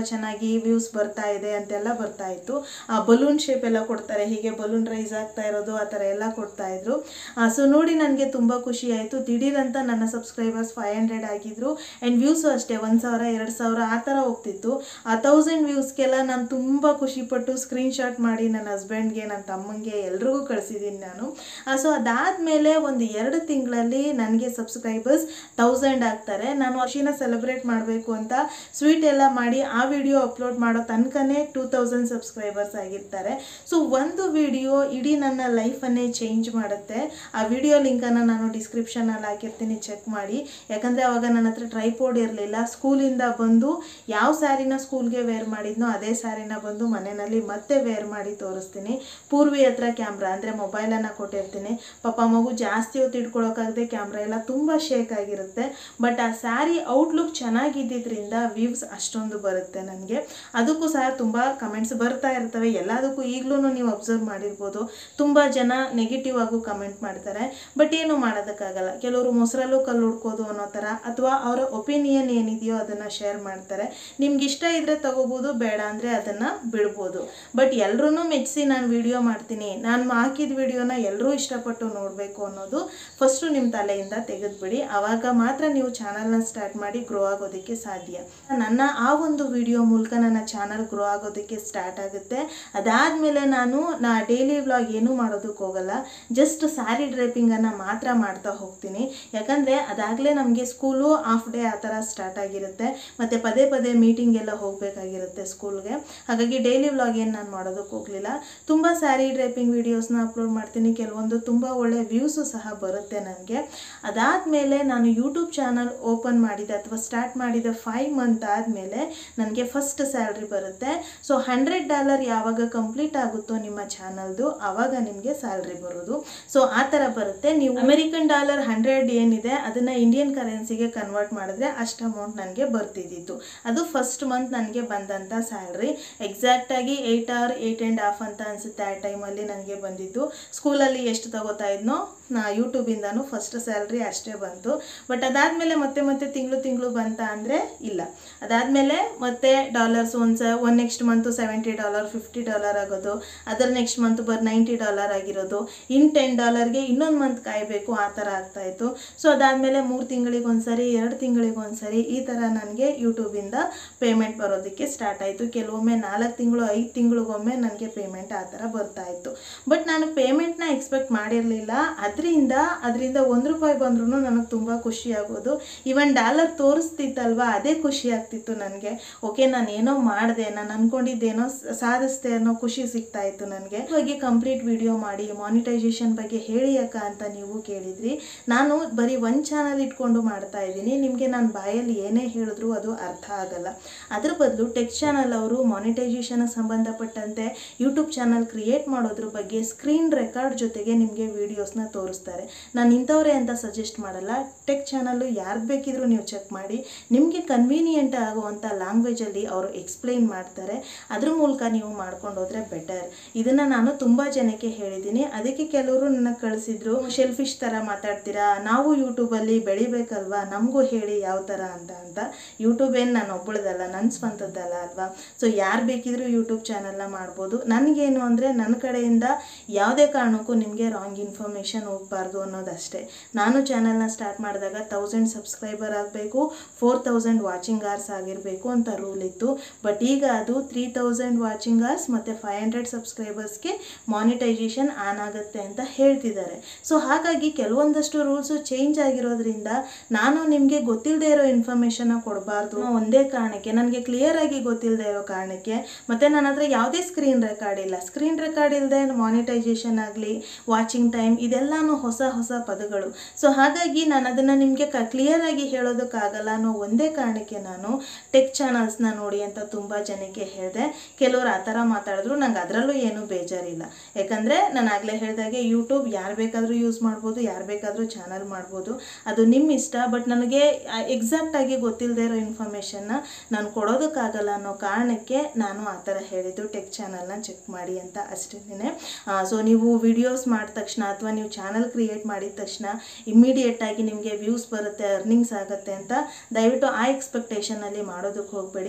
ಚೆನ್ನಾಗಿ ವ್ಯೂಸ್ ಬರ್ತಾ ಇದೆ ಅಂತೆಲ್ಲ ಬರ್ತಾ ಇತ್ತು ಆ ಬಲೂನ್ ಶೇಪ್ ಎಲ್ಲ ಕೊಡ್ತಾರೆ ಹೀಗೆ ಬಲೂನ್ ರೈಸ್ ಆಗ್ತಾ ಇರೋದು ಆ ಥರ ಎಲ್ಲ ಕೊಡ್ತಾ ಇದ್ರು ಸೊ ನೋಡಿ ನನಗೆ ತುಂಬ ಖುಷಿ ಆಯಿತು ದಿಢೀರಂತ ನನ್ನ ಸಬ್ಸ್ಕ್ರೈಬರ್ಸ್ ಫೈವ್ ಹಂಡ್ರೆಡ್ ಆಗಿದ್ರು ಆ್ಯಂಡ್ ವ್ಯೂಸು ಅಷ್ಟೇ ಒಂದು ಸಾವಿರ ಎರಡು ಸಾವಿರ ಆ ಥರ ಹೋಗ್ತಿತ್ತು ಆ ತೌಸಂಡ್ ವ್ಯೂಸ್ಗೆಲ್ಲ ನಾನು ತುಂಬ ಖುಷಿಪಟ್ಟು ಸ್ಕ್ರೀನ್ಶಾಟ್ ಮಾಡಿ ನನ್ನ ಹಸ್ಬೆಂಡ್ಗೆ ನನ್ನ ತಮ್ಮಂಗೆ ಎಲ್ರಿಗೂ ಕಳಿಸಿದ್ದೀನಿ ನಾನು ಸೊ ಅದಾದಮೇಲೆ ಒಂದು ಎರಡು ತಿಂಗಳಲ್ಲಿ ನನಗೆ ಸಬ್ಸ್ಕ್ರೈಬರ್ಸ್ ತೌಸಂಡ್ ಆಗ್ತಾರೆ ನಾನು ವರ್ಷಿನ ಸೆಲೆಬ್ರೇಟ್ ಮಾಡಬೇಕು ಅಂತ ಸ್ವೀಟ್ ಎಲ್ಲ ಮಾಡಿ ಆ ವಿಡಿಯೋ ಅಪ್ಲೋಡ್ ಮಾಡೋ ತನಕನೇ ಟೂ ತೌಸಂಡ್ ಸಬ್ಸ್ಕ್ರೈಬರ್ಸ್ ಆಗಿರ್ತಾರೆ ಸೊ ಒಂದು ವಿಡಿಯೋ ಇಡೀ ನನ್ನ ಲೈಫನ್ನೇ ಚೇಂಜ್ ಮಾಡುತ್ತೆ ಆ ವಿಡಿಯೋ ಲಿಂಕನ್ನು ನಾನು ಡಿಸ್ಕ್ರಿಪ್ಷನಲ್ಲಿ ಹಾಕಿರ್ತೀನಿ ಚೆಕ್ ಮಾಡಿ ಯಾಕಂದರೆ ಅವಾಗ ನನ್ನ ಹತ್ರ ಟ್ರೈಪೋಡ್ ಇರಲಿಲ್ಲ ಸ್ಕೂಲಿಂದ ಬಂದು ಯಾವ ಸ್ಯಾರಿನ ಸ್ಕೂಲ್ಗೆ ವೇರ್ ಮಾಡಿದ್ನೋ ಅದೇ ಸ್ಯಾರಿನ ಬಂದು ಮನೆಯಲ್ಲಿ ಮತ್ತೆ ವೇರ್ ಮಾಡಿ ತೋರಿಸ್ತೀನಿ ಪೂರ್ವಿ ಹತ್ರ ಕ್ಯಾಮ್ರಾ ಅಂದರೆ ಮೊಬೈಲನ್ನು ಕೊಟ್ಟಿರ್ತೀನಿ ಪಾಪ ಮಗು ಜಾಸ್ತಿ ಹೊತ್ತು ಇಟ್ಕೊಳ್ಳೋಕ್ಕಾಗದೆ ಕ್ಯಾಮ್ರಾ ಎಲ್ಲ ತುಂಬ ಶೇಕ್ ಆಗಿರುತ್ತೆ ಬಟ್ ಆ ಸ್ಯಾರಿ ಔಟ್ಲುಕ್ ಚೆನ್ನಾಗಿದ್ದಿದ್ರಿಂದ ವ್ಯೂಸ್ ಅಷ್ಟೊಂದು ಬರುತ್ತೆ ನನಗೆ ಅದಕ್ಕೂ ಸಹ ತುಂಬ ಕಮೆಂಟ್ಸ್ ಬರ್ತಾ ಇರ್ತವೆ ಎಲ್ಲದಕ್ಕೂ ಈಗಲೂ ನೀವು ಅಬ್ಸರ್ವ್ ಮಾಡಿರ್ಬೋದು ತುಂಬ ಜನ ನೆಗೆಟಿವ್ ಆಗು ಕಮೆಂಟ್ ಮಾಡ್ತಾರೆ ಬಟ್ ಏನು ಮಾಡೋದಕ್ಕಾಗಲ್ಲ ಕೆಲವರು ಮೊಸರಲ್ಲೂ ಕಲ್ಲು ಹುಡ್ಕೋದು ಅನ್ನೋ ಥರ ಅಥವಾ ಅವರ ಒಪಿನಿಯನ್ ಏನಿದೆಯೋ ಅದನ್ನು ಶೇರ್ ಮಾಡ್ತಾರೆ ನಿಮ್ಗೆ ಇಷ್ಟ ಇದ್ದರೆ ತಗೋಬೋದು ಬೇಡ ಅಂದರೆ ಅದನ್ನು ಬಿಡ್ಬೋದು ಬಟ್ ಎಲ್ಲರೂ ಮೆಚ್ಚಿಸಿ ನಾನು ವಿಡಿಯೋ ಮಾಡ್ತೀನಿ ನಾನು ಹಾಕಿದ ವಿಡಿಯೋನ ಎಲ್ಲರೂ ಇಷ್ಟಪಟ್ಟು ನೋಡಬೇಕು ಅನ್ನೋದು ಫಸ್ಟು ನಿಮ್ಮ ತಲೆಯಿಂದ ತೆಗೆದುಬಿಡಿ ಆವಾಗ ಮಾತ್ರ ನೀವು ಚಾನಲ್ನ ಸ್ಟಾರ್ಟ್ ಮಾಡಿ ಗ್ರೋ ಆಗೋದಕ್ಕೆ ಸಾಧ್ಯ ನನ್ನ ಆ ಒಂದು ವಿಡಿಯೋ ಮೂಲಕ ನನ್ನ ಚಾನಲ್ ಗ್ರೋ ಆಗೋದಕ್ಕೆ ಸ್ಟಾರ್ಟ್ ಆಗುತ್ತೆ ಅದಾದಮೇಲೆ ನಾನು ನಾ ಡೈಲಿ ವ್ಲಾಗ್ ಏನೂ ಮಾಡೋದಕ್ಕೆ ಹೋಗಲ್ಲ ಜಸ್ಟ್ ಸ್ಯಾರಿ ಡ್ರೈಪಿಂಗನ್ನು ಮಾತ್ರ ಮಾಡ್ತಾ ಹೋಗ್ತೀನಿ ಯಾಕಂದರೆ ಅದಾಗಲೇ ನಮಗೆ ಸ್ಕೂಲು ಹಾಫ್ ಡೇ ಆ ಥರ ಸ್ಟಾರ್ಟ್ ಆಗಿರುತ್ತೆ ಮತ್ತು ಪದೇ ಪದೇ ಮೀಟಿಂಗ್ ಎಲ್ಲ ಹೋಗಬೇಕಾಗಿರುತ್ತೆ ಸ್ಕೂಲ್ಗೆ ಹಾಗಾಗಿ ಡೈಲಿ ವ್ಲಾಗ್ ಏನು ನಾನು ಮಾಡೋದಕ್ಕೆ ಹೋಗಲಿಲ್ಲ ತುಂಬ ಸ್ಯಾರಿ ಡ್ರೈಪಿಂಗ್ ವೀಡಿಯೋಸ್ನ ಅಪ್ಲೋಡ್ ಮಾಡ್ತೀನಿ ಕೆಲವೊಂದು ತುಂಬ ಒಳ್ಳೆ ವ್ಯೂಸು ಸಹ ಬರುತ್ತೆ ನನಗೆ ಅದಾದಮೇಲೆ ನಾನು ಯೂಟ್ಯೂಬ್ ಚಾನಲ್ ಓಪನ್ ಮಾಡಿದೆ ಅಥವಾ ಸ್ಟಾರ್ಟ್ ಮಾಡಿದ ಫೈವ್ ಮಂತ್ ಆದಮೇಲೆ ನನಗೆ ಫಸ್ಟ್ ಸ್ಯಾಲ್ರಿ ಬರುತ್ತೆ ಸೊ ಹಂಡ್ರೆಡ್ ಡಾಲರ್ ಯಾವಾಗ ಕಂಪ್ಲೀಟ್ ಆಗುತ್ತೋ ನಿಮ್ಮ ಚಾನಲ್ದು ಆವಾಗ ನಿಮಗೆ ಸ್ಯಾಲ್ರಿ ಬರೋದು ಸೊ ಆ ಥರ ಬರುತ್ತೆ ನೀವು ಅಮೆರಿಕನ್ ಡಾಲರ್ ಹಂಡ್ರೆಡ್ ಏನಿದೆ ಅದನ್ನು ಇಂಡಿಯನ್ ಕರೆನ್ಸಿಗೆ ಕನ್ವರ್ಟ್ ಮಾಡಿದ್ರೆ ಅಷ್ಟು ಅಮೌಂಟ್ ನನಗೆ ಬರ್ತಿದ್ದಿತ್ತು ಅದು ಫಸ್ಟ್ ಮಂತ್ ನನಗೆ ಬಂದಂಥ ಸ್ಯಾಲ್ರಿ ಎಕ್ಸಾಕ್ಟಾಗಿ eight hour eight and half ಅಂತ ಅನಿಸುತ್ತೆ ಆ ಟೈಮಲ್ಲಿ ನನಗೆ ಬಂದಿದ್ದು ಸ್ಕೂಲಲ್ಲಿ ಎಷ್ಟು ತಗೋತಾ ಇದ್ನೋ ನಾ ಯೂಟ್ಯೂಬಿಂದನೂ ಫಸ್ಟ್ ಸ್ಯಾಲ್ರಿ ಅಷ್ಟೇ ಬಂತು ಬಟ್ ಅದಾದಮೇಲೆ ಮತ್ತೆ ಮತ್ತೆ ತಿಂಗಳು ತಿಂಗಳು ಬಂತ ಅಂದರೆ ಇಲ್ಲ ಅದಾದಮೇಲೆ ಮತ್ತೆ ಡಾಲರ್ಸ್ ಒಂದು ಸ one next month seventy dollar fifty dollar ಆಗೋದು ಅದರ ನೆಕ್ಸ್ಟ್ ಮಂತ್ ಬರ್ ನೈಂಟಿ ಡಾಲರ್ ಆಗಿರೋದು ಇನ್ ಟೆನ್ ಡಾಲರ್ಗೆ ಇನ್ನೊಂದು ಮಂತ್ ಕಾಯಬೇಕು ಆ ಥರ ಆಗ್ತಾಯಿತ್ತು ಸೊ ಅದಾದಮೇಲೆ ಮೂರು ತಿಂಗಳಿಗೆ ಒಂದ್ಸರಿ ಎರಡು ತಿಂಗಳಿಗೆ ಒಂದ್ಸರಿ ಈ ಥರ ನನಗೆ ಯೂಟ್ಯೂಬಿಂದ ಪೇಮೆಂಟ್ ಬರೋದಕ್ಕೆ ಸ್ಟಾರ್ಟ್ ಆಯಿತು ಕೆಲವೊಮ್ಮೆ ನಾಲ್ಕು ತಿಂಗಳು ಐದು ತಿಂಗಳಿಗೊಮ್ಮೆ ನನಗೆ ಪೇಮೆಂಟ್ ಆ ಥರ ಬರ್ತಾ ಇತ್ತು ಬಟ್ ನಾನು ಪೇಮೆಂಟ್ನ ಎಕ್ಸ್ಪೆಕ್ಟ್ ಮಾಡಿರಲಿಲ್ಲ ಅದರಿಂದ ಅದರಿಂದ ಒಂದು ರೂಪಾಯಿ ಬಂದ್ರೂ ನನಗೆ ತುಂಬ ಖುಷಿ ಆಗೋದು ಇವನ್ ಡಾಲರ್ ತೋರಿಸ್ತಿತ್ತಲ್ವ ಅದೇ ಖುಷಿ ಆಗ್ತಿತ್ತು ನನಗೆ ಓಕೆ ನಾನು ಏನೋ ಮಾಡಿದೆ ನಾನು ಅಂದ್ಕೊಂಡಿದ್ದೇನೋ ಸಾಧಿಸ್ದೆ ಅನ್ನೋ ಖುಷಿ ಸಿಗ್ತಾ ಇತ್ತು ನನಗೆ ಬಗ್ಗೆ ಕಂಪ್ಲೀಟ್ ವಿಡಿಯೋ ಮಾಡಿ ಮಾನಿಟೈಸೇಷನ್ ಬಗ್ಗೆ ಹೇಳಿ ಅಕ್ಕ ಅಂತ ನೀವು ಕೇಳಿದ್ರಿ ನಾನು ಬರೀ ಒಂದು ಚಾನಲ್ ಇಟ್ಕೊಂಡು ಮಾಡ್ತಾ ಇದ್ದೀನಿ ನಿಮಗೆ ನಾನು ಬಾಯಲ್ಲಿ ಏನೇ ಹೇಳಿದ್ರು ಅದು ಅರ್ಥ ಆಗಲ್ಲ ಅದ್ರ ಬದಲು ಟೆಕ್ ಚಾನಲ್ ಅವರು ಮಾನಿಟೈಸೇಷನ್ಗೆ ಸಂಬಂಧಪಟ್ಟಂತೆ ಯೂಟ್ಯೂಬ್ ಚಾನಲ್ ಕ್ರಿಯೇಟ್ ಮಾಡೋದ್ರ ಬಗ್ಗೆ ಸ್ಕ್ರೀನ್ ರೆಕಾರ್ಡ್ ಜೊತೆಗೆ ನಿಮಗೆ ವೀಡಿಯೋಸ್ನ ತೋರಿಸ್ತಾರೆ ನಾನು ಇಂಥವ್ರೆ ಅಂತ ಸಜೆಸ್ಟ್ ಮಾಡಲ್ಲ ಟೆಕ್ ಚಾನಲ್ಲು ಯಾರ್ದು ಬೇಕಿದ್ರೂ ನೀವು ಚೆಕ್ ಮಾಡಿ ನಿಮಗೆ ಕನ್ವೀನಿಯೆಂಟ್ ಆಗುವಂಥ ಲ್ಯಾಂಗ್ವೇಜಲ್ಲಿ ಅವರು ಎಕ್ಸ್ಪ್ಲೈನ್ ಮಾಡ್ತಾರೆ ಅದ್ರ ಮೂಲಕ ನೀವು ಮಾಡ್ಕೊಂಡು ಹೋದ್ರೆ ಬೆಟರ್ ಇದನ್ನು ನಾನು ತುಂಬ ಜನಕ್ಕೆ ಹೇಳಿದ್ದೀನಿ ಅದಕ್ಕೆ ಕೆಲವರು ನನ್ನ ಕಳಿಸಿದ್ರು ಶೆಲ್ಫಿಶ್ ಥರ ಮಾತಾಡ್ತೀರಾ ನಾವು ಯೂಟ್ಯೂಬಲ್ಲಿ ಬೆಳಿಬೇಕಲ್ವಾ ನಮಗೂ ಹೇಳಿ ಯಾವ ಥರ ಅಂತ ಅಂತ ಯೂಟ್ಯೂಬ್ ಏನು ನಾನು ಒಬ್ಬಳದಲ್ಲ ನನ್ನ ಸ್ವಂತದ್ದಲ್ಲ ಅಲ್ವಾ ಸೊ ಯಾರು ಬೇಕಿದ್ರೂ ಯೂಟ್ಯೂಬ್ ಚಾನಲ್ನ ಮಾಡ್ಬೋದು ನನಗೇನು ಅಂದರೆ ನನ್ನ ಕಡೆಯಿಂದ ಯಾವುದೇ ಕಾರಣಕ್ಕೂ ನಿಮಗೆ ರಾಂಗ್ ಇನ್ಫಾರ್ಮೇಷನ್ ಹೋಗಬಾರ್ದು ಅನ್ನೋದಷ್ಟೇ ನಾನು ಚಾನಲ್ನ ಸ್ಟಾರ್ಟ್ ಮಾಡಿದಾಗ ತೌಸಂಡ್ ಸಬ್ಸ್ಕ್ರೈಬರ್ ಆಗಬೇಕು ಫೋರ್ ತೌಸಂಡ್ ವಾಚಿಂಗ್ ಅವರ್ಸ್ ಆಗಿರಬೇಕು ಅಂತ ರೂಲ್ ಇತ್ತು ಬಟ್ ಈಗ ಅದು ತ್ರೀ ತೌಸಂಡ್ ವಾಚಿಂಗ್ ಅವರ್ಸ್ ಮತ್ತು ಫೈವ್ ಹಂಡ್ರೆಡ್ ಸಬ್ಸ್ಕ್ರೈಬರ್ಸ್ಗೆ ಮಾನಿಟೈಸೇಷನ್ ಆನ್ ಆಗುತ್ತೆ ಅಂತ ಹೇಳ್ತಿದ್ದಾರೆ ಸೊ ಹಾಗಾಗಿ ಕೆಲವೊಂದಷ್ಟು ರೂಲ್ಸು ಚೇಂಜ್ ಆಗಿರೋದ್ರಿಂದ ನಾನು ನಿಮಗೆ ಗೊತ್ತಿಲ್ಲದೆ ಇರೋ ಇನ್ಫಾರ್ಮೇಷನ್ನ ಕೊಡಬಾರ್ದು ಒಂದೇ ಕಾರಣಕ್ಕೆ ನನಗೆ ಕ್ಲಿಯರ್ ಆಗಿ ಗೊತ್ತಿಲ್ಲದೆ ಇರೋ ಕಾರಣಕ್ಕೆ ಮತ್ತು ನನ್ನ ಹತ್ರ ಯಾವುದೇ ಸ್ಕ್ರೀನ್ ರೆಕಾರ್ಡ್ ಇಲ್ಲ ಸ್ಕ್ರೀನ್ ರೆಕಾರ್ಡ್ ಇಲ್ಲದೆ ಮಾನಿಟೈಸೇಷನ್ ಆಗಲಿ ವಾಚಿಂಗ್ ಟೈಮ್ ಇದೆಲ್ಲನೂ ಹೊಸ ಹೊಸ ಪದಗಳು ಸೊ ಹಾಗಾಗಿ ನಾನು ಅದನ್ನು ನಿಮಗೆ ಕ ಕ್ಲಿಯರಾಗಿ ಹೇಳೋದಕ್ಕಾಗಲ್ಲ ಅನ್ನೋ ಒಂದೇ ಕಾರಣಕ್ಕೆ ನಾನು ಟೆಕ್ ಚಾನಲ್ಸ್ನ ನೋಡಿ ಅಂತ ತುಂಬ ಜನಕ್ಕೆ ಹೇಳಿದೆ ಕೆಲವರು ಆ ಥರ ಮಾತಾಡಿದ್ರು ನಂಗೆ ಅದರಲ್ಲೂ ಏನೂ ಬೇಜಾರಿಲ್ಲ ಯಾಕಂದರೆ ನಾನು ಆಗಲೇ ಹೇಳಿದಾಗೆ ಯೂಟ್ಯೂಬ್ ಯಾರು ಬೇಕಾದರೂ ಯೂಸ್ ಮಾಡ್ಬೋದು ಯಾರು ಬೇಕಾದರೂ ಚಾನಲ್ ಮಾಡ್ಬೋದು ಅದು ನಿಮ್ಮ ಇಷ್ಟ ಬಟ್ ನನಗೆ ಎಕ್ಸಾಕ್ಟಾಗಿ ಗೊತ್ತಿಲ್ಲದೆ ಇರೋ ಇನ್ಫಾರ್ಮೇಷನ್ನ ನಾನು ಕೊಡೋದಕ್ಕಾಗಲ್ಲ ಅನ್ನೋ ಕಾರಣಕ್ಕೆ ನಾನು ಆ ಥರ ಹೇಳಿದ್ದು ಟೆಕ್ ಚಾನಲ್ನ ಚೆಕ್ ಮಾಡಿ ಅಂತ ಅಷ್ಟೇ ಸೊ ನೀವು ವಿಡಿಯೋಸ್ ಮಾಡಿದ ತಕ್ಷಣ ಅಥವಾ ನೀವು ಚಾನಲ್ ಕ್ರಿಯೇಟ್ ಮಾಡಿದ ತಕ್ಷಣ ಇಮ್ಮಿಡಿಯೇಟಾಗಿ ನಿಮಗೆ ವ್ಯೂಸ್ ಬರುತ್ತೆ ಅರ್ನಿಂಗ್ಸ್ ಆಗುತ್ತೆ ಅಂತ ದಯವಿಟ್ಟು ಆ ಎಕ್ಸ್ಪೆಕ್ಟೇಷನಲ್ಲಿ ಮಾಡೋದಕ್ಕೆ ಹೋಗಬೇಡಿ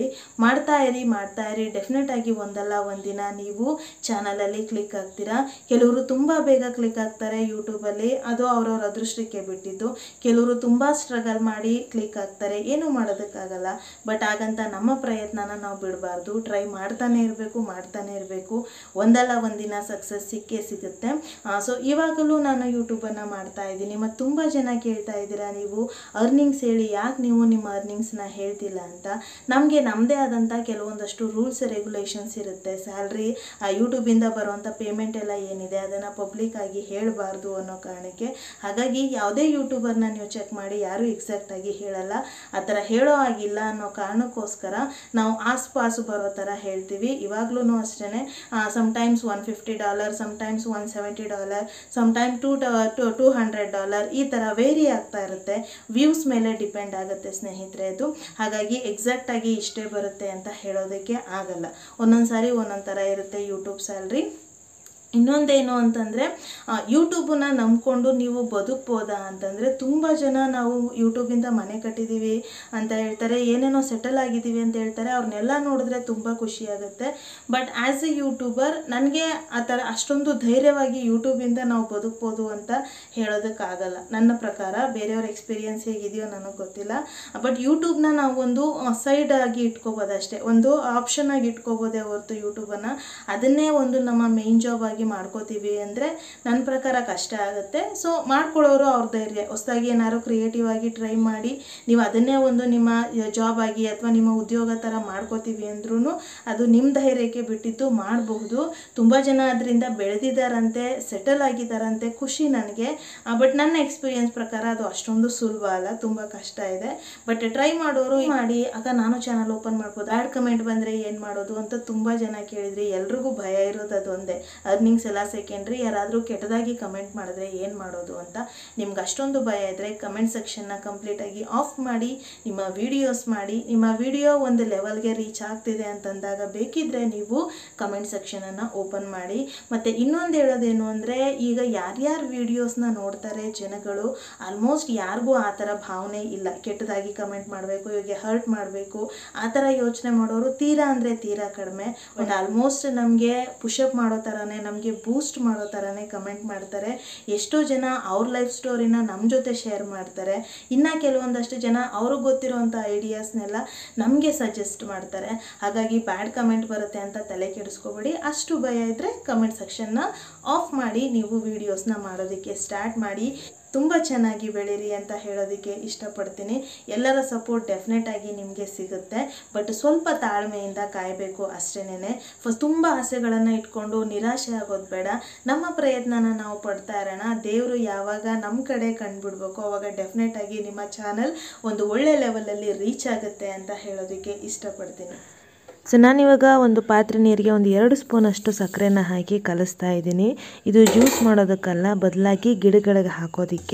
ಮಾಡಿ ಮಾಡ್ತಾ ಇರಿ ಮಾಡ್ತಾ ಇರಿ ಡೆಫಿನೆಟ್ ಆಗಿ ಒಂದಲ್ಲ ಒಂದಿನ ನೀವು ಚಾನಲಲ್ಲಿ ಕ್ಲಿಕ್ ಆಗ್ತೀರಾ ಕೆಲವರು ತುಂಬ ಬೇಗ ಕ್ಲಿಕ್ ಆಗ್ತಾರೆ ಯೂಟ್ಯೂಬಲ್ಲಿ ಅದು ಅವ್ರವ್ರ ಅದೃಷ್ಟಕ್ಕೆ ಬಿಟ್ಟಿದ್ದು ಕೆಲವರು ತುಂಬ ಸ್ಟ್ರಗಲ್ ಮಾಡಿ ಕ್ಲಿಕ್ ಆಗ್ತಾರೆ ಏನು ಮಾಡೋದಕ್ಕಾಗಲ್ಲ ಬಟ್ ಹಾಗಂತ ನಮ್ಮ ಪ್ರಯತ್ನನ ನಾವು ಬಿಡಬಾರ್ದು ಟ್ರೈ ಮಾಡ್ತಾನೆ ಇರಬೇಕು ಮಾಡ್ತಾನೆ ಇರಬೇಕು ಒಂದಲ್ಲ ಒಂದಿನ ಸಕ್ಸಸ್ ಸಿಕ್ಕೇ ಸಿಗುತ್ತೆ ಸೊ ಇವಾಗಲೂ ನಾನು ಯೂಟ್ಯೂಬನ್ನು ಮಾಡ್ತಾ ಇದ್ದೀನಿ ಮತ್ತು ತುಂಬ ಜನ ಕೇಳ್ತಾ ಇದ್ದೀರಾ ನೀವು ಅರ್ನಿಂಗ್ಸ್ ಹೇಳಿ ಯಾಕೆ ನೀವು ನಿಮ್ಮ ಅರ್ನಿಂಗ್ಸ್ನ ಹೇಳ್ತಿಲ್ಲ ಅಂತ ನಮಗೆ ನಮ್ಮದೇ ಆದಂಥ ಕೆಲವೊಂದಷ್ಟು ರೂಲ್ಸ್ ರೆಗ್ಯುಲೇಷನ್ಸ್ ಇರುತ್ತೆ ಸ್ಯಾಲ್ರಿ ಯೂಟ್ಯೂಬಿಂದ ಬರುವಂಥ ಪೇಮೆಂಟ್ ಎಲ್ಲ ಏನಿದೆ ಅದನ್ನು ಪಬ್ಲಿಕ್ ಆಗಿ ಹೇಳಬಾರ್ದು ಅನ್ನೋ ಕಾರಣಕ್ಕೆ ಹಾಗಾಗಿ ಯಾವುದೇ ಯೂಟ್ಯೂಬರ್ನ ನೀವು ಚೆಕ್ ಮಾಡಿ ಯಾರೂ ಎಕ್ಸಾಕ್ಟಾಗಿ ಹೇಳಲ್ಲ ಆ ಥರ ಹೇಳೋ ಆಗಿಲ್ಲ ಅನ್ನೋ ಕಾರಣಕ್ಕೋಸ್ಕರ ನಾವು ಆಸ್ಪಾಸು ಬರೋ ಥರ ಹೇಳ್ತೀವಿ ಇವಾಗ್ಲೂ ಅಷ್ಟೇ sometimes one fifty dollar sometimes one seventy dollar sometime two two two hundred dollar ಈ ಥರ ವೇರಿ ಆಗ್ತಾ ಇರುತ್ತೆ ವ್ಯೂಸ್ ಮೇಲೆ ಡಿಪೆಂಡ್ ಆಗುತ್ತೆ ಸ್ನೇಹಿತರೆ ಅದು ಹಾಗಾಗಿ ಎಕ್ಸಾಕ್ಟಾಗಿ ಇಷ್ಟೇ ಬರುತ್ತೆ ಅಂತ ಹೇಳೋದಕ್ಕೆ ಆಗಲ್ಲ ಒಂದೊಂದು ಸಾರಿ ಒಂದೊಂದು ಥರ ಇರುತ್ತೆ ಯೂಟ್ಯೂಬ್ ಸ್ಯಾಲ್ರಿ ಇನ್ನೊಂದೇನು ಅಂತಂದರೆ ಯೂಟ್ಯೂಬನ್ನ ನಂಬ್ಕೊಂಡು ನೀವು ಬದುಕ್ಬೋದಾ ಅಂತಂದರೆ ತುಂಬ ಜನ ನಾವು ಯೂಟ್ಯೂಬಿಂದ ಮನೆ ಕಟ್ಟಿದ್ದೀವಿ ಅಂತ ಹೇಳ್ತಾರೆ ಏನೇನೋ ಸೆಟಲ್ ಆಗಿದ್ದೀವಿ ಅಂತ ಹೇಳ್ತಾರೆ ಅವ್ರನ್ನೆಲ್ಲ ನೋಡಿದ್ರೆ ತುಂಬ ಖುಷಿಯಾಗುತ್ತೆ ಬಟ್ ಆ್ಯಸ್ ಎ ಯೂಟ್ಯೂಬರ್ ನನಗೆ ಆ ಥರ ಅಷ್ಟೊಂದು ಧೈರ್ಯವಾಗಿ ಯೂಟ್ಯೂಬಿಂದ ನಾವು ಬದುಕ್ಬೋದು ಅಂತ ಹೇಳೋದಕ್ಕಾಗಲ್ಲ ನನ್ನ ಪ್ರಕಾರ ಬೇರೆಯವ್ರ ಎಕ್ಸ್ಪೀರಿಯನ್ಸ್ ಹೇಗಿದೆಯೋ ನನಗೆ ಗೊತ್ತಿಲ್ಲ ಬಟ್ ಯೂಟ್ಯೂಬ್ನ ನಾವು ಒಂದು ಸೈಡ್ ಆಗಿ ಇಟ್ಕೋಬೋದು ಅಷ್ಟೇ ಒಂದು ಆಪ್ಷನ್ ಆಗಿ ಇಟ್ಕೋಬೋದೇ ಹೊರತು ಯೂಟ್ಯೂಬನ್ನು ಅದನ್ನೇ ಒಂದು ನಮ್ಮ ಮೇನ್ ಜಾಬ್ ಆಗಿ ಮಾಡ್ಕೋತೀವಿ ಅಂದರೆ ನನ್ನ ಪ್ರಕಾರ ಕಷ್ಟ ಆಗುತ್ತೆ ಸೊ ಮಾಡ್ಕೊಳ್ಳೋರು ಅವ್ರ ಧೈರ್ಯ ಹೊಸದಾಗಿ ಏನಾದ್ರು ಕ್ರಿಯೇಟಿವ್ ಆಗಿ ಟ್ರೈ ಮಾಡಿ ನೀವು ಅದನ್ನೇ ಒಂದು ನಿಮ್ಮ ಜಾಬ್ ಆಗಿ ಅಥವಾ ನಿಮ್ಮ ಉದ್ಯೋಗ ಥರ ಮಾಡ್ಕೋತೀವಿ ಅಂದ್ರೂ ಅದು ನಿಮ್ಮ ಧೈರ್ಯಕ್ಕೆ ಬಿಟ್ಟಿದ್ದು ಮಾಡಬಹುದು ತುಂಬ ಜನ ಅದರಿಂದ ಬೆಳೆದಿದ್ದಾರಂತೆ ಸೆಟಲ್ ಆಗಿದ್ದಾರಂತೆ ಖುಷಿ ನನಗೆ ಬಟ್ ನನ್ನ ಎಕ್ಸ್ಪೀರಿಯನ್ಸ್ ಪ್ರಕಾರ ಅದು ಅಷ್ಟೊಂದು ಸುಲಭ ಅಲ್ಲ ತುಂಬ ಕಷ್ಟ ಇದೆ ಬಟ್ ಟ್ರೈ ಮಾಡೋರು ಮಾಡಿ ಆಗ ನಾನು ಚಾನಲ್ ಓಪನ್ ಮಾಡ್ಬೋದು ಬ್ಯಾಡ್ ಕಮೆಂಟ್ ಬಂದರೆ ಏನು ಮಾಡೋದು ಅಂತ ತುಂಬ ಜನ ಕೇಳಿದ್ರಿ ಎಲ್ರಿಗೂ ಭಯ ಇರೋದು ಅದೊಂದೇ ಅರ್ನಿಂಗ್ಸ್ ಎಲ್ಲ ಸೆಕೆಂಡ್ರಿ ಯಾರಾದರೂ ಕೆಟ್ಟದಾಗಿ ಕಮೆಂಟ್ ಮಾಡಿದ್ರೆ ಏನು ಮಾಡೋದು ಅಂತ ನಿಮ್ಗೆ ಅಷ್ಟೊಂದು ಭಯ ಇದ್ದರೆ ಕಮೆಂಟ್ ಸೆಕ್ಷನ್ನ ಕಂಪ್ಲೀಟಾಗಿ ಆಫ್ ಮಾಡಿ ನಿಮ್ಮ ವಿಡಿಯೋಸ್ ಮಾಡಿ ನಿಮ್ಮ ವಿಡಿಯೋ ಒಂದು ಲೆವೆಲ್ಗೆ ರೀಚ್ ಆಗ್ತಿದೆ ಅಂತಂದಾಗ ಬೇಕಿದ್ರೆ ನೀವು ಕಮೆಂಟ್ ಸೆಕ್ಷನನ್ನು ಓಪನ್ ಮಾಡಿ ಮತ್ತು ಇನ್ನೊಂದು ಹೇಳೋದೇನು ಅಂದರೆ ಈಗ ಯಾರ್ಯಾರು ವಿಡಿಯೋಸ್ನ ನೋಡ್ತಾರೆ ಜನಗಳು ಆಲ್ಮೋಸ್ಟ್ ಯಾರಿಗೂ ಆ ಥರ ಭಾವನೆ ಇಲ್ಲ ಕೆಟ್ಟದಾಗಿ ಕಮೆಂಟ್ ಮಾಡಬೇಕು ಇವಾಗ ಹರ್ಟ್ ಮಾಡಬೇಕು ಆ ಥರ ಯೋಚನೆ ಮಾಡೋರು ತೀರಾ ಅಂದರೆ ತೀರಾ ಕಡಿಮೆ ಬಟ್ ಆಲ್ಮೋಸ್ಟ್ ನಮಗೆ ಪುಷಪ್ ಮಾಡೋ ಥರನೇ ನಮಗೆ ಬೂಸ್ಟ್ ಮಾಡೋ ಥರನೇ ಕಮೆಂಟ್ ಮಾಡ್ತಾರೆ ಎಷ್ಟೋ ಜನ ಅವ್ರ ಲೈಫ್ ಸ್ಟೋರಿನ ನಮ್ಮ ಜೊತೆ ಶೇರ್ ಮಾಡ್ತಾರೆ ಇನ್ನು ಕೆಲವೊಂದಷ್ಟು ಜನ ಅವ್ರಿಗೆ ಗೊತ್ತಿರೋವಂಥ ಐಡಿಯಾಸ್ನೆಲ್ಲ ನಮಗೆ ಸಜೆಸ್ಟ್ ಮಾಡ್ತಾರೆ ಹಾಗಾಗಿ ಬ್ಯಾಡ್ ಕಮೆಂಟ್ ಬರುತ್ತೆ ಅಂತ ತಲೆ ಕೆಡಿಸ್ಕೋಬೇಡಿ ಅಷ್ಟು ಭಯ ಇದ್ದರೆ ಕಮೆಂಟ್ ಸೆಕ್ಷನ್ನ ಆಫ್ ಮಾಡಿ ನೀವು ವೀಡಿಯೋಸ್ನ ಮಾಡೋದಕ್ಕೆ ಸ್ಟಾರ್ಟ್ ಮಾಡಿ ತುಂಬ ಚೆನ್ನಾಗಿ ಬೆಳೀರಿ ಅಂತ ಹೇಳೋದಕ್ಕೆ ಇಷ್ಟಪಡ್ತೀನಿ ಎಲ್ಲರ ಸಪೋರ್ಟ್ ಡೆಫಿನೆಟ್ ಆಗಿ ನಿಮಗೆ ಸಿಗುತ್ತೆ ಬಟ್ ಸ್ವಲ್ಪ ತಾಳ್ಮೆಯಿಂದ ಕಾಯಬೇಕು ಅಷ್ಟೇನೆ ಫಸ್ಟ್ ತುಂಬ ಆಸೆಗಳನ್ನು ಇಟ್ಕೊಂಡು ನಿರಾಶೆ ಆಗೋದು ಬೇಡ ನಮ್ಮ ಪ್ರಯತ್ನನ ನಾವು ಪಡ್ತಾ ಇರೋಣ ದೇವರು ಯಾವಾಗ ನಮ್ಮ ಕಡೆ ಕಂಡುಬಿಡ್ಬೇಕು ಅವಾಗ ಡೆಫಿನೆಟ್ ಆಗಿ ನಿಮ್ಮ ಚಾನಲ್ ಒಂದು ಒಳ್ಳೆ ಲೆವೆಲಲ್ಲಿ ರೀಚ್ ಆಗುತ್ತೆ ಅಂತ ಹೇಳೋದಕ್ಕೆ ಇಷ್ಟಪಡ್ತೀನಿ ಸೊ ನಾನಿವಾಗ ಒಂದು ಪಾತ್ರೆ ನೀರಿಗೆ ಒಂದು ಎರಡು ಸ್ಪೂನ್ ಅಷ್ಟು ಸಕ್ಕರೆನ ಹಾಕಿ ಕಲಿಸ್ತಾ ಇದ್ದೀನಿ ಇದು ಜ್ಯೂಸ್ ಮಾಡೋದಕ್ಕಲ್ಲ ಬದಲಾಗಿ ಗಿಡಗಳಿಗೆ ಹಾಕೋದಕ್ಕೆ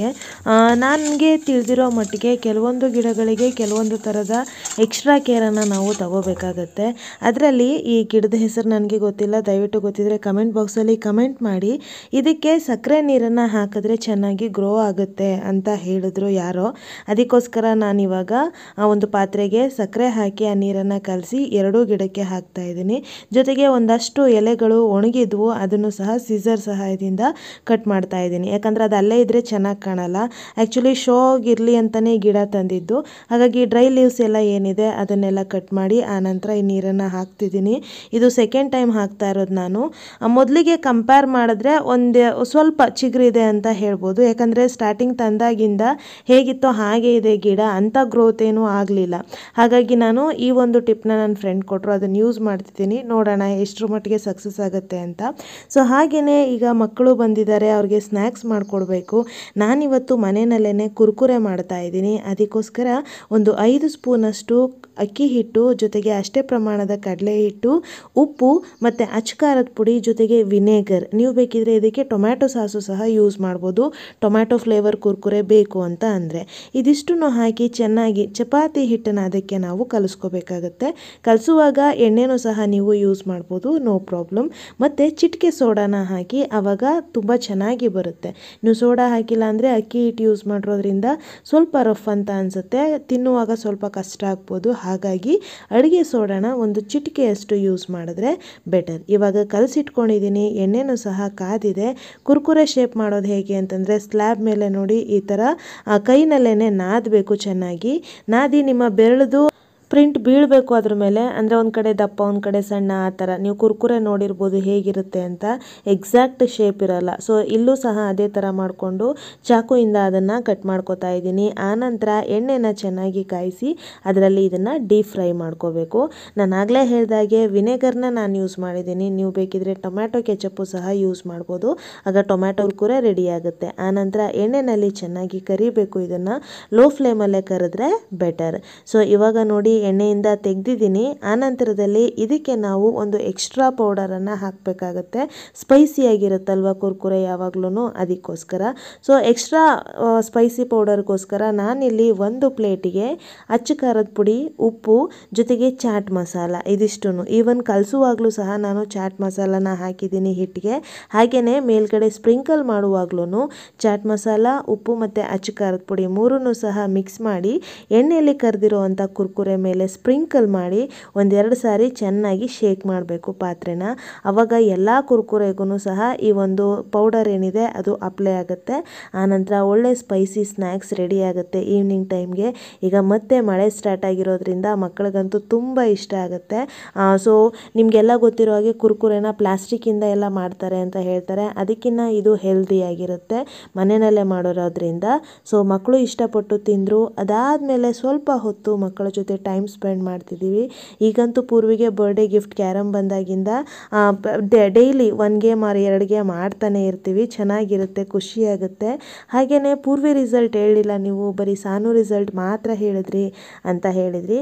ನನಗೆ ತಿಳಿದಿರೋ ಮಟ್ಟಿಗೆ ಕೆಲವೊಂದು ಗಿಡಗಳಿಗೆ ಕೆಲವೊಂದು ಥರದ ಎಕ್ಸ್ಟ್ರಾ ಕೇರನ್ನು ನಾವು ತಗೋಬೇಕಾಗತ್ತೆ ಅದರಲ್ಲಿ ಈ ಗಿಡದ ಹೆಸರು ನನಗೆ ಗೊತ್ತಿಲ್ಲ ದಯವಿಟ್ಟು ಗೊತ್ತಿದ್ದರೆ ಕಮೆಂಟ್ ಬಾಕ್ಸಲ್ಲಿ ಕಮೆಂಟ್ ಮಾಡಿ ಇದಕ್ಕೆ ಸಕ್ಕರೆ ನೀರನ್ನು ಹಾಕಿದ್ರೆ ಚೆನ್ನಾಗಿ ಗ್ರೋ ಆಗುತ್ತೆ ಅಂತ ಹೇಳಿದ್ರು ಯಾರೋ ಅದಕ್ಕೋಸ್ಕರ ನಾನಿವಾಗ ಆ ಒಂದು ಪಾತ್ರೆಗೆ ಸಕ್ಕರೆ ಹಾಕಿ ಆ ನೀರನ್ನು ಕಲಸಿ ಎರಡೂ ಗಿಡಕ್ಕೆ ಹಾಕ್ತಾ ಇದ್ದೀನಿ ಜೊತೆಗೆ ಒಂದಷ್ಟು ಎಲೆಗಳು ಒಣಗಿದ್ವು ಅದನ್ನು ಸಹ ಸೀಸರ್ ಸಹಾಯದಿಂದ ಕಟ್ ಮಾಡ್ತಾ ಇದ್ದೀನಿ ಯಾಕಂದರೆ ಅದು ಅಲ್ಲೇ ಇದ್ದರೆ ಚೆನ್ನಾಗಿ ಕಾಣಲ್ಲ ಆ್ಯಕ್ಚುಲಿ ಶೋಗಿರಲಿ ಅಂತಲೇ ಈ ಗಿಡ ತಂದಿದ್ದು ಹಾಗಾಗಿ ಡ್ರೈ ಲೀವ್ಸ್ ಎಲ್ಲ ಏನಿದೆ ಅದನ್ನೆಲ್ಲ ಕಟ್ ಮಾಡಿ ಆ ನಂತರ ಈ ನೀರನ್ನು ಹಾಕ್ತಿದ್ದೀನಿ ಇದು ಸೆಕೆಂಡ್ ಟೈಮ್ ಹಾಕ್ತಾ ಇರೋದು ನಾನು ಆ, ಮೊದಲಿಗೆ ಕಂಪೇರ್ ಮಾಡಿದ್ರೆ ಒಂದು ಸ್ವಲ್ಪ ಚಿಗುರಿದೆ ಅಂತ ಹೇಳ್ಬೋದು ಯಾಕಂದರೆ ಸ್ಟಾರ್ಟಿಂಗ್ ತಂದಾಗಿಂದ ಹೇಗಿತ್ತೋ ಹಾಗೆ ಇದೆ ಗಿಡ ಅಂಥ ಗ್ರೋತ್ ಏನೂ ಆಗಲಿಲ್ಲ ಹಾಗಾಗಿ ನಾನು ಈ ಒಂದು ಟಿಪ್ನ ನನ್ನ ಫ್ರೆಂಡ್ ಕೊಟ್ಟರು ಅದನ್ನು ಯೂಸ್ ಮಾಡ್ತಿದ್ದೀನಿ ನೋಡೋಣ ಎಷ್ಟರ ಮಟ್ಟಿಗೆ ಸಕ್ಸಸ್ ಆಗುತ್ತೆ ಅಂತ ಸೊ ಹಾಗೆಯೇ ಈಗ ಮಕ್ಕಳು ಬಂದಿದ್ದಾರೆ ಅವ್ರಿಗೆ ಸ್ನ್ಯಾಕ್ಸ್ ಮಾಡಿಕೊಡ್ಬೇಕು ನಾನಿವತ್ತು ಮನೆಯಲ್ಲೇ ಕುರ್ಕುರೆ ಮಾಡ್ತಾ ಇದ್ದೀನಿ ಅದಕ್ಕೋಸ್ಕರ ಒಂದು ಐದು ಸ್ಪೂನಷ್ಟು ಅಕ್ಕಿ ಹಿಟ್ಟು ಜೊತೆಗೆ ಅಷ್ಟೇ ಪ್ರಮಾಣದ ಕಡಲೆ ಹಿಟ್ಟು ಉಪ್ಪು ಮತ್ತು ಅಚ್ಕಾರದ ಪುಡಿ ಜೊತೆಗೆ ವಿನೇಗರ್ ನೀವು ಬೇಕಿದ್ರೆ ಇದಕ್ಕೆ ಟೊಮ್ಯಾಟೊ ಸಾಸು ಸಹ ಯೂಸ್ ಮಾಡ್ಬೋದು ಟೊಮ್ಯಾಟೊ ಫ್ಲೇವರ್ ಕುರ್ಕುರೆ ಬೇಕು ಅಂತ ಅಂದರೆ ಇದಿಷ್ಟನ್ನು ಹಾಕಿ ಚೆನ್ನಾಗಿ ಚಪಾತಿ ಹಿಟ್ಟನ್ನು ಅದಕ್ಕೆ ನಾವು ಕಲಿಸ್ಕೋಬೇಕಾಗತ್ತೆ ಕಲಿಸುವಾಗ ಇವಾಗ ಎಣ್ಣೆನೂ ಸಹ ನೀವು ಯೂಸ್ ಮಾಡ್ಬೋದು ನೋ ಪ್ರಾಬ್ಲಮ್ ಮತ್ತು ಚಿಟಿಕೆ ಸೋಡಾನ ಹಾಕಿ ಆವಾಗ ತುಂಬ ಚೆನ್ನಾಗಿ ಬರುತ್ತೆ ನೀವು ಸೋಡಾ ಹಾಕಿಲ್ಲ ಅಂದರೆ ಅಕ್ಕಿ ಹಿಟ್ಟು ಯೂಸ್ ಮಾಡಿರೋದ್ರಿಂದ ಸ್ವಲ್ಪ ರಫ್ ಅಂತ ಅನಿಸುತ್ತೆ ತಿನ್ನುವಾಗ ಸ್ವಲ್ಪ ಕಷ್ಟ ಆಗ್ಬೋದು ಹಾಗಾಗಿ ಅಡುಗೆ ಸೋಡಾನ ಒಂದು ಚಿಟಿಕೆಯಷ್ಟು ಯೂಸ್ ಮಾಡಿದ್ರೆ ಬೆಟರ್ ಇವಾಗ ಕಲಸಿಟ್ಕೊಂಡಿದ್ದೀನಿ ಎಣ್ಣೆನೂ ಸಹ ಕಾದಿದೆ ಕುರ್ಕುರೆ ಶೇಪ್ ಮಾಡೋದು ಹೇಗೆ ಅಂತಂದರೆ ಸ್ಲ್ಯಾಬ್ ಮೇಲೆ ನೋಡಿ ಈ ಥರ ಆ, ಕೈನಲ್ಲೇ ನಾದಬೇಕು ಚೆನ್ನಾಗಿ ನಾದಿ ನಿಮ್ಮ ಬೆರಳದು ಪ್ರಿಂಟ್ ಬೀಳಬೇಕು ಅದ್ರ ಮೇಲೆ ಅಂದರೆ ಒಂದು ಕಡೆ ದಪ್ಪ ಒಂದು ಕಡೆ ಸಣ್ಣ ಆ ಥರ ನೀವು ಕುರ್ಕುರೆ ನೋಡಿರ್ಬೋದು ಹೇಗಿರುತ್ತೆ ಅಂತ ಎಕ್ಸಾಕ್ಟ್ ಶೇಪ್ ಇರಲ್ಲ ಸೊ ಇಲ್ಲೂ ಸಹ ಅದೇ ಥರ ಮಾಡಿಕೊಂಡು ಚಾಕುಯಿಂದ ಅದನ್ನು ಕಟ್ ಮಾಡ್ಕೊತಾ ಇದ್ದೀನಿ ಆನಂತರ ಎಣ್ಣೆನ ಚೆನ್ನಾಗಿ ಕಾಯಿಸಿ ಅದರಲ್ಲಿ ಇದನ್ನು ಡೀಪ್ ಫ್ರೈ ಮಾಡ್ಕೋಬೇಕು ನಾನು ಆಗಲೇ ಹೇಳ್ದಾಗೆ ವಿನೆಗರ್ನ ನಾನು ಯೂಸ್ ಮಾಡಿದ್ದೀನಿ ನೀವು ಬೇಕಿದ್ರೆ ಟೊಮ್ಯಾಟೊ ಕೆಚಪ್ಪು ಸಹ ಯೂಸ್ ಮಾಡ್ಬೋದು ಆಗ ಟೊಮ್ಯಾಟೊ ಕುರ್ಕುರೆ ರೆಡಿ ಆಗುತ್ತೆ ಆನಂತರ ಎಣ್ಣೆನಲ್ಲಿ ಚೆನ್ನಾಗಿ ಕರಿಬೇಕು ಇದನ್ನು ಲೋ ಫ್ಲೇಮಲ್ಲೇ ಕರೆದ್ರೆ ಬೆಟರ್ ಸೊ ಇವಾಗ ನೋಡಿ ಎಣ್ಣೆಯಿಂದ ತೆಗೆದಿದ್ದೀನಿ ಆನಂತರದಲ್ಲಿ ಇದಕ್ಕೆ ನಾವು ಒಂದು ಎಕ್ಸ್ಟ್ರಾ ಪೌಡರನ್ನು ಹಾಕಬೇಕಾಗತ್ತೆ ಸ್ಪೈಸಿಯಾಗಿರುತ್ತಲ್ವ ಕುರ್ಕುರೆ ಯಾವಾಗ್ಲೂ ಅದಕ್ಕೋಸ್ಕರ ಸೊ ಎಕ್ಸ್ಟ್ರಾ ಸ್ಪೈಸಿ ಪೌಡರ್ಗೋಸ್ಕರ ನಾನಿಲ್ಲಿ ಒಂದು ಪ್ಲೇಟಿಗೆ ಅಚ್ಚ ಖಾರದ ಪುಡಿ ಉಪ್ಪು ಜೊತೆಗೆ ಚಾಟ್ ಮಸಾಲ ಇದಿಷ್ಟು ಈವನ್ ಕಲಿಸುವಾಗಲೂ ಸಹ ನಾನು ಚಾಟ್ ಮಸಾಲನ ಹಾಕಿದ್ದೀನಿ ಹಿಟ್ಟಿಗೆ ಹಾಗೆಯೇ ಮೇಲ್ಗಡೆ ಸ್ಪ್ರಿಂಕಲ್ ಮಾಡುವಾಗ್ಲೂ ಚಾಟ್ ಮಸಾಲ ಉಪ್ಪು ಮತ್ತು ಅಚ್ಚ ಖಾರದ ಪುಡಿ ಮೂರನ್ನು ಸಹ ಮಿಕ್ಸ್ ಮಾಡಿ ಎಣ್ಣೆಯಲ್ಲಿ ಕರೆದಿರುವಂಥ ಕುರ್ಕುರೆ ಮೇಲೆ ಸ್ಪ್ರಿಂಕಲ್ ಮಾಡಿ ಒಂದೆರಡು ಸಾರಿ ಚೆನ್ನಾಗಿ ಶೇಕ್ ಮಾಡಬೇಕು ಪಾತ್ರೆನ ಆವಾಗ ಎಲ್ಲ ಕುರ್ಕುರೆಗೂ ಸಹ ಈ ಒಂದು ಪೌಡರ್ ಏನಿದೆ ಅದು ಅಪ್ಲೈ ಆಗುತ್ತೆ ಆನಂತರ ಒಳ್ಳೆ ಸ್ಪೈಸಿ ಸ್ನ್ಯಾಕ್ಸ್ ರೆಡಿ ಆಗುತ್ತೆ ಈವ್ನಿಂಗ್ ಟೈಮ್ಗೆ ಈಗ ಮತ್ತೆ ಮಳೆ ಸ್ಟಾರ್ಟ್ ಆಗಿರೋದ್ರಿಂದ ಮಕ್ಕಳಿಗಂತೂ ತುಂಬ ಇಷ್ಟ ಆಗುತ್ತೆ ಸೊ ನಿಮಗೆಲ್ಲ ಗೊತ್ತಿರೋ ಹಾಗೆ ಕುರ್ಕುರೆನ ಪ್ಲಾಸ್ಟಿಕ್ಕಿಂದ ಎಲ್ಲ ಮಾಡ್ತಾರೆ ಅಂತ ಹೇಳ್ತಾರೆ ಅದಕ್ಕಿಂತ ಇದು ಹೆಲ್ದಿಯಾಗಿರುತ್ತೆ ಮನೆಯಲ್ಲೇ ಮಾಡೋರೋದ್ರಿಂದ ಸೊ ಮಕ್ಕಳು ಇಷ್ಟಪಟ್ಟು ತಿಂದರು ಅದಾದಮೇಲೆ ಸ್ವಲ್ಪ ಹೊತ್ತು ಮಕ್ಕಳ ಜೊತೆ ಟೈಮ್ ಸ್ಪೆಂಡ್ ಮಾಡ್ತಿದ್ದೀವಿ ಈಗಂತೂ ಪೂರ್ವಿಗೆ ಬರ್ಡೇ ಗಿಫ್ಟ್ ಕ್ಯಾರಮ್ ಬಂದಾಗಿಂದ ಡೈಲಿ ಒನ್ ಗೇಮ್ ಆರ್ ಎರಡು ಗೇಮ್ ಆಡ್ತಾನೆ ಇರ್ತೀವಿ ಚೆನ್ನಾಗಿರುತ್ತೆ ಖುಷಿಯಾಗುತ್ತೆ ಹಾಗೆಯೇ ಪೂರ್ವಿ ರಿಸಲ್ಟ್ ಹೇಳಿಲ್ಲ ನೀವು ಬರೀ ಸಾನು ರಿಸಲ್ಟ್ ಮಾತ್ರ ಹೇಳಿದ್ರಿ ಅಂತ ಹೇಳಿದ್ರಿ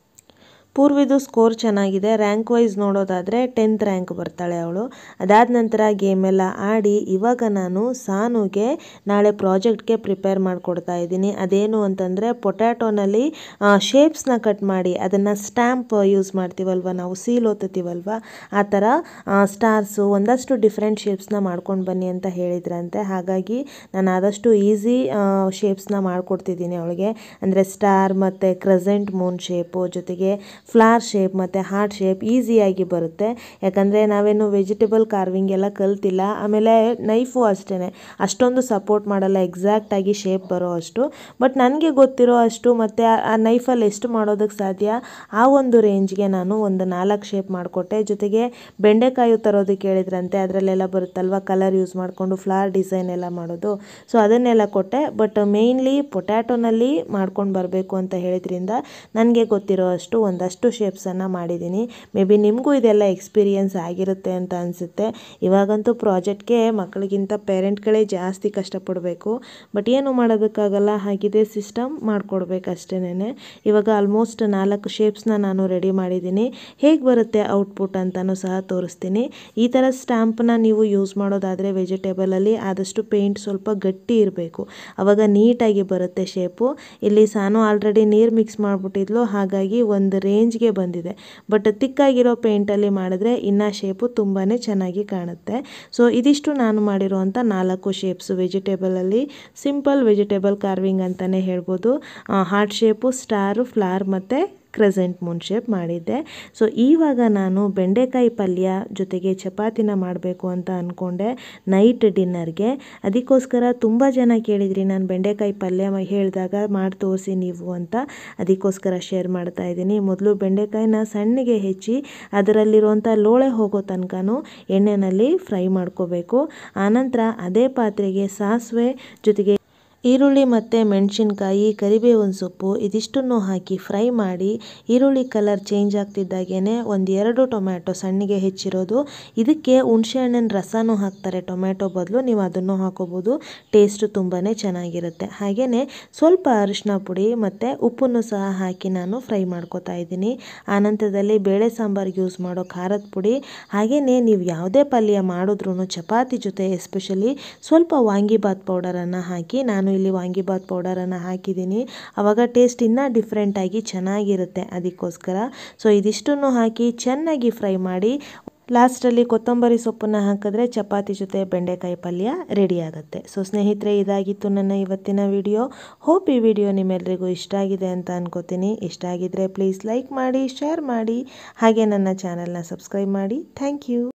ಪೂರ್ವಿದು ಸ್ಕೋರ್ ಚೆನ್ನಾಗಿದೆ ರ್ಯಾಂಕ್ ವೈಸ್ ನೋಡೋದಾದರೆ ಟೆಂತ್ ರ್ಯಾಂಕ್ ಬರ್ತಾಳೆ ಅವಳು ಅದಾದ ನಂತರ ಗೇಮೆಲ್ಲ ಆಡಿ ಇವಾಗ ನಾನು ಸಾನುಗೆ ನಾಳೆ ಪ್ರಾಜೆಕ್ಟ್ಗೆ ಪ್ರಿಪೇರ್ ಮಾಡಿಕೊಡ್ತಾ ಇದ್ದೀನಿ ಅದೇನು ಅಂತಂದರೆ ಪೊಟ್ಯಾಟೋನಲ್ಲಿ ಶೇಪ್ಸ್ನ ಕಟ್ ಮಾಡಿ ಅದನ್ನು ಸ್ಟ್ಯಾಂಪ್ ಯೂಸ್ ಮಾಡ್ತೀವಲ್ವ ನಾವು ಸೀಲ್ ಓದ್ತೀವಲ್ವ ಆ ಥರ ಸ್ಟಾರ್ಸು ಒಂದಷ್ಟು ಡಿಫ್ರೆಂಟ್ ಶೇಪ್ಸ್ನ ಮಾಡ್ಕೊಂಡು ಬನ್ನಿ ಅಂತ ಹೇಳಿದ್ರಂತೆ ಹಾಗಾಗಿ ನಾನು ಆದಷ್ಟು ಈಸಿ ಶೇಪ್ಸ್ನ ಮಾಡಿಕೊಡ್ತಿದ್ದೀನಿ ಅವಳಿಗೆ ಅಂದರೆ ಸ್ಟಾರ್ ಮತ್ತು ಕ್ರೆಸೆಂಟ್ ಮೂನ್ ಶೇಪು ಜೊತೆಗೆ ಫ್ಲಾರ್ ಶೇಪ್ ಮತ್ತು ಹಾರ್ಟ್ ಶೇಪ್ ಈಸಿಯಾಗಿ ಬರುತ್ತೆ ಯಾಕಂದರೆ ನಾವೇನು ವೆಜಿಟೇಬಲ್ ಕಾರ್ವಿಂಗ್ ಎಲ್ಲ ಕಲ್ತಿಲ್ಲ ಆಮೇಲೆ ನೈಫು ಅಷ್ಟೇ ಅಷ್ಟೊಂದು ಸಪೋರ್ಟ್ ಮಾಡಲ್ಲ ಎಕ್ಸಾಕ್ಟಾಗಿ ಶೇಪ್ ಬರೋ ಅಷ್ಟು ಬಟ್ ನನಗೆ ಗೊತ್ತಿರೋ ಅಷ್ಟು ಮತ್ತು ಆ ನೈಫಲ್ಲಿ ಎಷ್ಟು ಮಾಡೋದಕ್ಕೆ ಸಾಧ್ಯ ಆ ಒಂದು ರೇಂಜ್ಗೆ ನಾನು ಒಂದು ನಾಲ್ಕು ಶೇಪ್ ಮಾಡಿಕೊಟ್ಟೆ ಜೊತೆಗೆ ಬೆಂಡೆಕಾಯಿ ತರೋದಕ್ಕೆ ಹೇಳಿದ್ರಂತೆ ಅದರಲ್ಲೆಲ್ಲ ಬರುತ್ತಲ್ವ ಕಲರ್ ಯೂಸ್ ಮಾಡಿಕೊಂಡು ಫ್ಲವರ್ ಡಿಸೈನ್ ಎಲ್ಲ ಮಾಡೋದು ಸೊ ಅದನ್ನೆಲ್ಲ ಕೊಟ್ಟೆ ಬಟ್ ಮೇಯ್ನ್ಲಿ ಪೊಟ್ಯಾಟೋನಲ್ಲಿ ಮಾಡ್ಕೊಂಡು ಬರಬೇಕು ಅಂತ ಹೇಳಿದ್ರಿಂದ ನನಗೆ ಗೊತ್ತಿರೋ ಅಷ್ಟು ಒಂದಷ್ಟು ಶೇಪ್ಸನ್ನು ಮಾಡಿದ್ದೀನಿ ಮೇ ಬಿ ನಿಮಗೂ ಇದೆಲ್ಲ ಎಕ್ಸ್ಪೀರಿಯನ್ಸ್ ಆಗಿರುತ್ತೆ ಅಂತ ಅನಿಸುತ್ತೆ ಇವಾಗಂತೂ ಪ್ರಾಜೆಕ್ಟ್ಗೆ ಮಕ್ಕಳಿಗಿಂತ ಪೇರೆಂಟ್ಗಳೇ ಜಾಸ್ತಿ ಕಷ್ಟಪಡಬೇಕು ಬಟ್ ಏನು ಮಾಡೋದಕ್ಕಾಗಲ್ಲ ಹಾಗಿದೆ ಸಿಸ್ಟಮ್ ಮಾಡಿಕೊಡ್ಬೇಕು ಅಷ್ಟೇನೆ ಇವಾಗ ಆಲ್ಮೋಸ್ಟ್ ನಾಲ್ಕು ಶೇಪ್ಸ್ನ ನಾನು ರೆಡಿ ಮಾಡಿದ್ದೀನಿ ಹೇಗೆ ಬರುತ್ತೆ ಔಟ್ಪುಟ್ ಅಂತಲೂ ಸಹ ತೋರಿಸ್ತೀನಿ ಈ ಥರ ಸ್ಟ್ಯಾಂಪ್ನ ನೀವು ಯೂಸ್ ಮಾಡೋದಾದರೆ ವೆಜಿಟೇಬಲಲ್ಲಿ ಆದಷ್ಟು ಪೇಂಟ್ ಸ್ವಲ್ಪ ಗಟ್ಟಿ ಇರಬೇಕು ಆವಾಗ ನೀಟಾಗಿ ಬರುತ್ತೆ ಶೇಪು ಇಲ್ಲಿ ಸಾನು ಆಲ್ರೆಡಿ ನೀರು ಮಿಕ್ಸ್ ಮಾಡಿಬಿಟ್ಟಿದ್ಲು ಹಾಗಾಗಿ ಒಂದು ರೇಂಜ್ಗೆ ಬಂದಿದೆ ಬಟ್ ತಿಕ್ಕಾಗಿರೋ ಪೇಂಟಲ್ಲಿ ಮಾಡಿದ್ರೆ ಇನ್ನೂ ಶೇಪು ತುಂಬಾ ಚೆನ್ನಾಗಿ ಕಾಣುತ್ತೆ ಸೊ ಇದಿಷ್ಟು ನಾನು ಮಾಡಿರೋವಂಥ ನಾಲ್ಕು ಶೇಪ್ಸು ವೆಜಿಟೇಬಲಲ್ಲಿ ಸಿಂಪಲ್ ವೆಜಿಟೇಬಲ್ ಕಾರ್ವಿಂಗ್ ಅಂತಲೇ ಹೇಳ್ಬೋದು ಹಾರ್ಟ್ ಶೇಪು ಸ್ಟಾರು ಫ್ಲಾರ್ ಮತ್ತು ಕ್ರೆಸೆಂಟ್ ಮೂನ್ ಶೇಪ್ ಮಾಡಿದ್ದೆ ಸೊ ಇವಾಗ ನಾನು ಬೆಂಡೆಕಾಯಿ ಪಲ್ಯ ಜೊತೆಗೆ ಚಪಾತಿನ ಮಾಡಬೇಕು ಅಂತ ಅಂದ್ಕೊಂಡೆ ನೈಟ್ ಡಿನ್ನರ್ಗೆ ಅದಕ್ಕೋಸ್ಕರ ತುಂಬ ಜನ ಕೇಳಿದ್ರಿ ನಾನು ಬೆಂಡೆಕಾಯಿ ಪಲ್ಯ ಮ- ಹೇಳಿದಾಗ ಮಾಡಿ ತೋರಿಸಿ ನೀವು ಅಂತ ಅದಕ್ಕೋಸ್ಕರ ಶೇರ್ ಮಾಡ್ತಾ ಇದ್ದೀನಿ ಮೊದಲು ಬೆಂಡೆಕಾಯಿನ ಸಣ್ಣಗೆ ಹೆಚ್ಚಿ ಅದರಲ್ಲಿರುವಂಥ ಲೋಳೆ ಹೋಗೋ ತನಕನೂ ಎಣ್ಣೆಯಲ್ಲಿ ಫ್ರೈ ಮಾಡ್ಕೋಬೇಕು ಆನಂತರ ಅದೇ ಪಾತ್ರೆಗೆ ಸಾಸಿವೆ ಜೊತೆಗೆ ಈರುಳ್ಳಿ ಮತ್ತು ಮೆಣಸಿನ್ಕಾಯಿ ಕರಿಬೇವಿನ ಸೊಪ್ಪು ಇದಿಷ್ಟನ್ನು ಹಾಕಿ ಫ್ರೈ ಮಾಡಿ ಈರುಳ್ಳಿ ಕಲರ್ ಚೇಂಜ್ ಆಗ್ತಿದ್ದಾಗೇ ಒಂದು ಎರಡು ಟೊಮ್ಯಾಟೊ ಸಣ್ಣಗೆ ಹೆಚ್ಚಿರೋದು ಇದಕ್ಕೆ ಹುಣಸೆಹಣ್ಣಿನ ರಸನೂ ಹಾಕ್ತಾರೆ ಟೊಮ್ಯಾಟೊ ಬದಲು ನೀವು ಅದನ್ನು ಹಾಕೋಬೋದು ಟೇಸ್ಟ್ ತುಂಬಾ ಚೆನ್ನಾಗಿರುತ್ತೆ ಹಾಗೆಯೇ ಸ್ವಲ್ಪ ಅರಿಶಿನ ಪುಡಿ ಮತ್ತು ಉಪ್ಪನ್ನು ಸಹ ಹಾಕಿ ನಾನು ಫ್ರೈ ಮಾಡ್ಕೊತಾ ಇದ್ದೀನಿ ಆನಂತರದಲ್ಲಿ ಬೇಳೆ ಸಾಂಬಾರಿಗೆ ಯೂಸ್ ಮಾಡೋ ಖಾರದ ಪುಡಿ ಹಾಗೆಯೇ ನೀವು ಯಾವುದೇ ಪಲ್ಯ ಮಾಡಿದ್ರೂ ಚಪಾತಿ ಜೊತೆ ಎಸ್ಪೆಷಲಿ ಸ್ವಲ್ಪ ವಾಂಗಿಬಾತ್ ಪೌಡರನ್ನು ಹಾಕಿ ನಾನು ನಾನು ಇಲ್ಲಿ ವಾಂಗಿಬಾತ್ ಪೌಡರನ್ನು ಹಾಕಿದ್ದೀನಿ ಆವಾಗ ಟೇಸ್ಟ್ ಇನ್ನೂ ಡಿಫ್ರೆಂಟಾಗಿ ಚೆನ್ನಾಗಿರುತ್ತೆ ಅದಕ್ಕೋಸ್ಕರ ಸೊ ಇದಿಷ್ಟನ್ನು ಹಾಕಿ ಚೆನ್ನಾಗಿ ಫ್ರೈ ಮಾಡಿ ಲಾಸ್ಟಲ್ಲಿ ಕೊತ್ತಂಬರಿ ಸೊಪ್ಪನ್ನು ಹಾಕಿದ್ರೆ ಚಪಾತಿ ಜೊತೆ ಬೆಂಡೆಕಾಯಿ ಪಲ್ಯ ರೆಡಿ ಆಗುತ್ತೆ ಸೊ ಸ್ನೇಹಿತರೆ ಇದಾಗಿತ್ತು ನನ್ನ ಇವತ್ತಿನ ವಿಡಿಯೋ ಹೋಪ್ ಈ ವಿಡಿಯೋ ನಿಮ್ಮೆಲ್ಲರಿಗೂ ಇಷ್ಟ ಆಗಿದೆ ಅಂತ ಅನ್ಕೋತೀನಿ ಇಷ್ಟ ಆಗಿದ್ರೆ ಪ್ಲೀಸ್ ಲೈಕ್ ಮಾಡಿ ಶೇರ್ ಮಾಡಿ ಹಾಗೆ ನನ್ನ ಚಾನಲ್ನ ಸಬ್ಸ್ಕ್ರೈಬ್ ಮಾಡಿ ಥ್ಯಾಂಕ್ ಯು